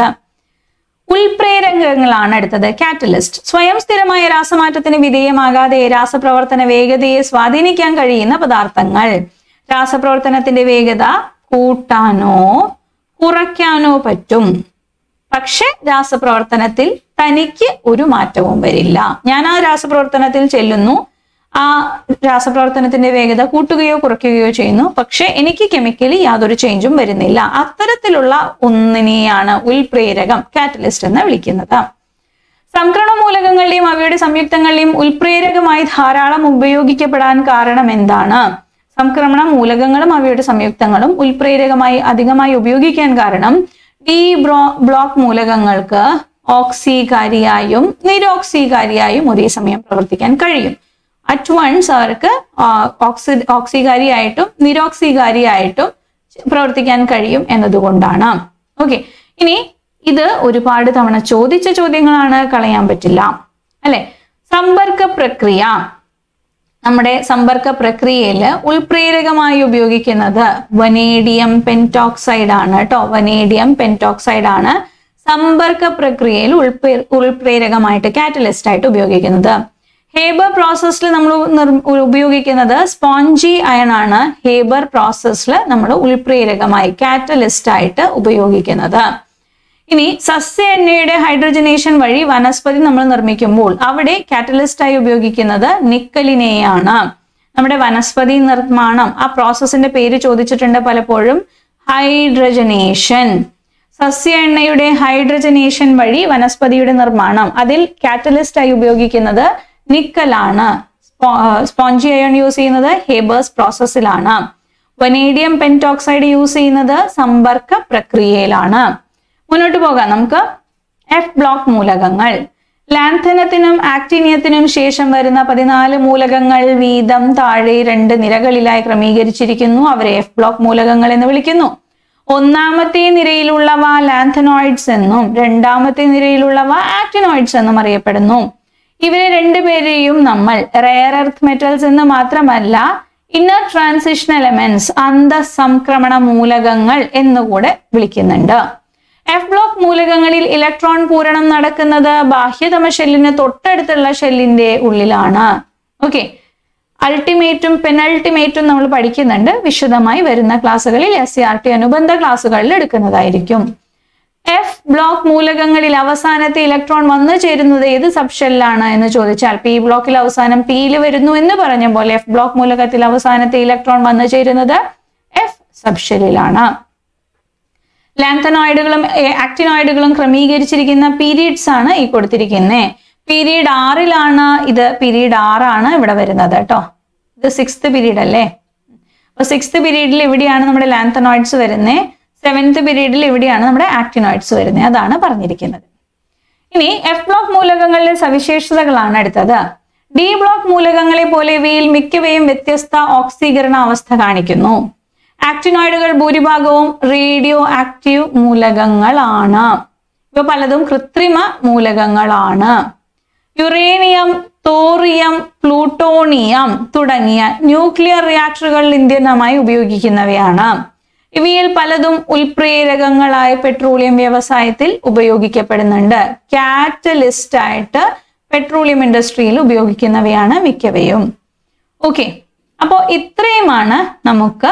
ഉൾപ്രേരകങ്ങളാണ് അടുത്തത് കാറ്റലിസ്റ്റ് സ്വയം സ്ഥിരമായ രാസമാറ്റത്തിന് വിധേയമാകാതെ രാസപ്രവർത്തന വേഗതയെ സ്വാധീനിക്കാൻ കഴിയുന്ന പദാർത്ഥങ്ങൾ രാസപ്രവർത്തനത്തിന്റെ വേഗത കൂട്ടാനോ കുറയ്ക്കാനോ പറ്റും പക്ഷെ രാസപ്രവർത്തനത്തിൽ തനിക്ക് ഒരു മാറ്റവും വരില്ല ഞാൻ ആ രാസപ്രവർത്തനത്തിൽ ചെല്ലുന്നു ആ രാസപ്രവർത്തനത്തിന്റെ വേഗത കൂട്ടുകയോ കുറയ്ക്കുകയോ ചെയ്യുന്നു പക്ഷെ എനിക്ക് കെമിക്കലി യാതൊരു ചേഞ്ചും വരുന്നില്ല അത്തരത്തിലുള്ള ഒന്നിനെയാണ് ഉൽപ്രേരകം കാറ്റലിസ്റ്റ് എന്ന് വിളിക്കുന്നത് സംക്രമണ മൂലകങ്ങളുടെയും അവയുടെ സംയുക്തങ്ങളുടെയും ഉൽപ്രേരകമായി ധാരാളം ഉപയോഗിക്കപ്പെടാൻ കാരണം എന്താണ് സംക്രമണ മൂലകങ്ങളും അവയുടെ സംയുക്തങ്ങളും ഉൽപ്രേരകമായി അധികമായി ഉപയോഗിക്കാൻ കാരണം ഡി ബ്രോ ബ്ലോക്ക് മൂലകങ്ങൾക്ക് ഓക്സീകാരിയായും നിരോക്സീകാരിയായും ഒരേ സമയം പ്രവർത്തിക്കാൻ കഴിയും അറ്റ് വൺസ് അവർക്ക് ഓക്സി ഓക്സീകാരിയായിട്ടും നിരോക്സീകാരിയായിട്ടും പ്രവർത്തിക്കാൻ കഴിയും എന്നതുകൊണ്ടാണ് ഓക്കെ ഇനി ഇത് ഒരുപാട് തവണ ചോദിച്ച ചോദ്യങ്ങളാണ് കളയാൻ പറ്റില്ല അല്ലെ സമ്പർക്ക പ്രക്രിയ നമ്മുടെ സമ്പർക്ക പ്രക്രിയയിൽ ഉൾപ്രേരകമായി ഉപയോഗിക്കുന്നത് വനേഡിയം പെൻറ്റോക്സൈഡ് ആണ് കേട്ടോ വനേഡിയം പെൻറ്റോക്സൈഡ് ആണ് സമ്പർക്ക പ്രക്രിയയിൽ ഉൾപ്രേ ഉൾപ്രേരകമായിട്ട് കാറ്റലിസ്റ്റ് ആയിട്ട് ഉപയോഗിക്കുന്നത് ഹേബർ പ്രോസസ്സിൽ നമ്മൾ നിർ- ഉപയോഗിക്കുന്നത് സ്പോഞ്ചി അയൺ ആണ് ഹേബർ പ്രോസസ്സിൽ നമ്മൾ ഉൾപ്രേരകമായി കാറ്റലിസ്റ്റ് ആയിട്ട് ഉപയോഗിക്കുന്നത് ഇനി സസ്യ എണ്ണയുടെ ഹൈഡ്രജനേഷൻ വഴി വനസ്പതി നമ്മൾ നിർമ്മിക്കുമ്പോൾ അവിടെ കാറ്റലിസ്റ്റായി ഉപയോഗിക്കുന്നത് നിക്കലിനെയാണ് നമ്മുടെ വനസ്പതി നിർമ്മാണം ആ പ്രോസസ്സിന്റെ പേര് ചോദിച്ചിട്ടുണ്ട് പലപ്പോഴും ഹൈഡ്രജനേഷൻ സസ്യ എണ്ണയുടെ ഹൈഡ്രജനേഷൻ വഴി വനസ്പതിയുടെ നിർമ്മാണം അതിൽ കാറ്റലിസ്റ്റായി ഉപയോഗിക്കുന്നത് നിക്കലാണ് സ്പോഞ്ചി അയോൺ യൂസ് ചെയ്യുന്നത് ഹേബേഴ്സ് പ്രോസസ്സിലാണ് വനേഡിയം പെൻറ്റോക്സൈഡ് യൂസ് ചെയ്യുന്നത് സമ്പർക്ക പ്രക്രിയയിലാണ് മുന്നോട്ട് പോകാം നമുക്ക് എഫ് ബ്ലോക്ക് മൂലകങ്ങൾ ലാൻഥനത്തിനും ആക്ടീനിയത്തിനും ശേഷം വരുന്ന പതിനാല് മൂലകങ്ങൾ വീതം താഴെ രണ്ട് നിരകളിലായി ക്രമീകരിച്ചിരിക്കുന്നു അവരെ എഫ് ബ്ലോക്ക് മൂലകങ്ങൾ എന്ന് വിളിക്കുന്നു ഒന്നാമത്തെ നിരയിലുള്ളവ ലാൻഥനോയിഡ്സ് എന്നും രണ്ടാമത്തെ നിരയിലുള്ളവ ആക്ടിനോയിഡ്സ് എന്നും അറിയപ്പെടുന്നു ഇവരെ രണ്ടുപേരെയും നമ്മൾ റെയർ എർത്ത് മെറ്റൽസ് എന്ന് മാത്രമല്ല ഇന്നർ ട്രാൻസിഷൻ എലമെന്റ്സ് അന്തസംക്രമണ മൂലകങ്ങൾ എന്നുകൂടെ വിളിക്കുന്നുണ്ട് എഫ് ബ്ലോക്ക് മൂലകങ്ങളിൽ ഇലക്ട്രോൺ പൂരണം നടക്കുന്നത് ബാഹ്യതമ ഷെല്ലിന് തൊട്ടടുത്തുള്ള ഷെല്ലിന്റെ ഉള്ളിലാണ് ഓക്കെ അൾട്ടിമേറ്റും പെനൾട്ടിമേറ്റും നമ്മൾ പഠിക്കുന്നുണ്ട് വിശദമായി വരുന്ന ക്ലാസ്സുകളിൽ എസ് സി ആർ ടി അനുബന്ധ ക്ലാസ്സുകളിൽ എടുക്കുന്നതായിരിക്കും എഫ് ബ്ലോക്ക് മൂലകങ്ങളിൽ അവസാനത്തെ ഇലക്ട്രോൺ വന്നു ചേരുന്നത് ഏത് സബ് ഷെല്ലാണ് എന്ന് ചോദിച്ചാൽ പി ബ്ലോക്കിൽ അവസാനം പിയിൽ വരുന്നു എന്ന് പറഞ്ഞ പോലെ എഫ് ബ്ലോക്ക് മൂലകത്തിൽ അവസാനത്തെ ഇലക്ട്രോൺ വന്നു ചേരുന്നത് എഫ് സബ് ഷെല്ലിലാണ് ലാങ്തനോയിഡുകളും ആക്ടിനോയിഡുകളും ക്രമീകരിച്ചിരിക്കുന്ന പീരീഡ്സ് ആണ് ഈ കൊടുത്തിരിക്കുന്നത് പീരീഡ് ആറിലാണ് ഇത് പീരീഡ് ആറാണ് ഇവിടെ വരുന്നത് കേട്ടോ ഇത് സിക്സ്ത് പീരീഡ് അല്ലേ അപ്പൊ സിക്സ്ത് പീരീഡിൽ ഇവിടെയാണ് നമ്മുടെ ലാങ്തനോയിഡ്സ് വരുന്നത് സെവൻത്ത് പീരീഡിൽ ഇവിടെയാണ് നമ്മുടെ ആക്ടിനോയിഡ്സ് വരുന്നത് അതാണ് പറഞ്ഞിരിക്കുന്നത് ഇനി എഫ് ബ്ലോക്ക് മൂലകങ്ങളിലെ സവിശേഷതകളാണ് അടുത്തത് ഡി ബ്ലോക്ക് മൂലകങ്ങളെ പോലെ ഇവയിൽ മിക്കവയും വ്യത്യസ്ത ഓക്സീകരണ അവസ്ഥ കാണിക്കുന്നു ആക്ടിനോയിഡുകൾ ഭൂരിഭാഗവും റേഡിയോ ആക്റ്റീവ് മൂലകങ്ങളാണ് ഇവ പലതും കൃത്രിമ മൂലകങ്ങളാണ് യുറേനിയം തോറിയം പ്ലൂട്ടോണിയം തുടങ്ങിയ ന്യൂക്ലിയർ റിയാക്ടറുകൾ ഇന്ധനമായി ഉപയോഗിക്കുന്നവയാണ് ഇവയിൽ പലതും ഉൽപ്രേരകങ്ങളായ പെട്രോളിയം വ്യവസായത്തിൽ ഉപയോഗിക്കപ്പെടുന്നുണ്ട് കാറ്റലിസ്റ്റ് ആയിട്ട് പെട്രോളിയം ഇൻഡസ്ട്രിയിൽ ഉപയോഗിക്കുന്നവയാണ് മിക്കവയും ഓക്കെ അപ്പോൾ ഇത്രയുമാണ് നമുക്ക്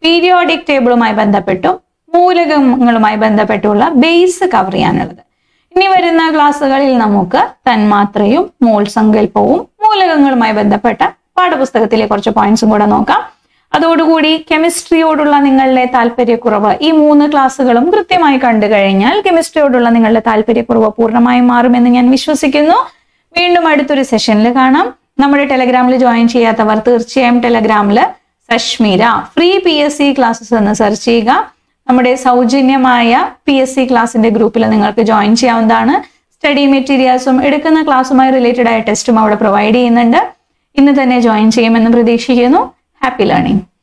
പീരിയോഡിക് ടേബിളുമായി ബന്ധപ്പെട്ടും മൂലകങ്ങളുമായി ബന്ധപ്പെട്ടുള്ള ബേസ് കവർ ചെയ്യാനുള്ളത് ഇനി വരുന്ന ക്ലാസ്സുകളിൽ നമുക്ക് തന്മാത്രയും മോൾ സങ്കല്പവും മൂലകങ്ങളുമായി ബന്ധപ്പെട്ട പാഠപുസ്തകത്തിലെ കുറച്ച് പോയിന്റ്സും കൂടെ നോക്കാം അതോടുകൂടി കെമിസ്ട്രിയോടുള്ള നിങ്ങളുടെ താല്പര്യക്കുറവ് ഈ മൂന്ന് ക്ലാസ്സുകളും കൃത്യമായി കണ്ടു കഴിഞ്ഞാൽ കെമിസ്ട്രിയോടുള്ള നിങ്ങളുടെ താല്പര്യക്കുറവ് പൂർണ്ണമായും മാറുമെന്ന് ഞാൻ വിശ്വസിക്കുന്നു വീണ്ടും അടുത്തൊരു സെഷനിൽ കാണാം നമ്മുടെ ടെലഗ്രാമിൽ ജോയിൻ ചെയ്യാത്തവർ തീർച്ചയായും ടെലഗ്രാമിൽ സഷ്മീര free P S C classes എന്ന് സെർച്ച് ചെയ്യുക നമ്മുടെ സൗജന്യമായ പി എസ് സി ക്ലാസിന്റെ ഗ്രൂപ്പിൽ നിങ്ങൾക്ക് ജോയിൻ ചെയ്യാവുന്നതാണ് സ്റ്റഡി മെറ്റീരിയൽസും എടുക്കുന്ന ക്ലാസ്സുമായി റിലേറ്റഡ് ആയ ടെസ്റ്റും അവിടെ പ്രൊവൈഡ് ചെയ്യുന്നുണ്ട് ഇന്ന് തന്നെ ജോയിൻ ചെയ്യുമെന്ന് പ്രതീക്ഷിക്കുന്നു ഹാപ്പി ലേണിംഗ്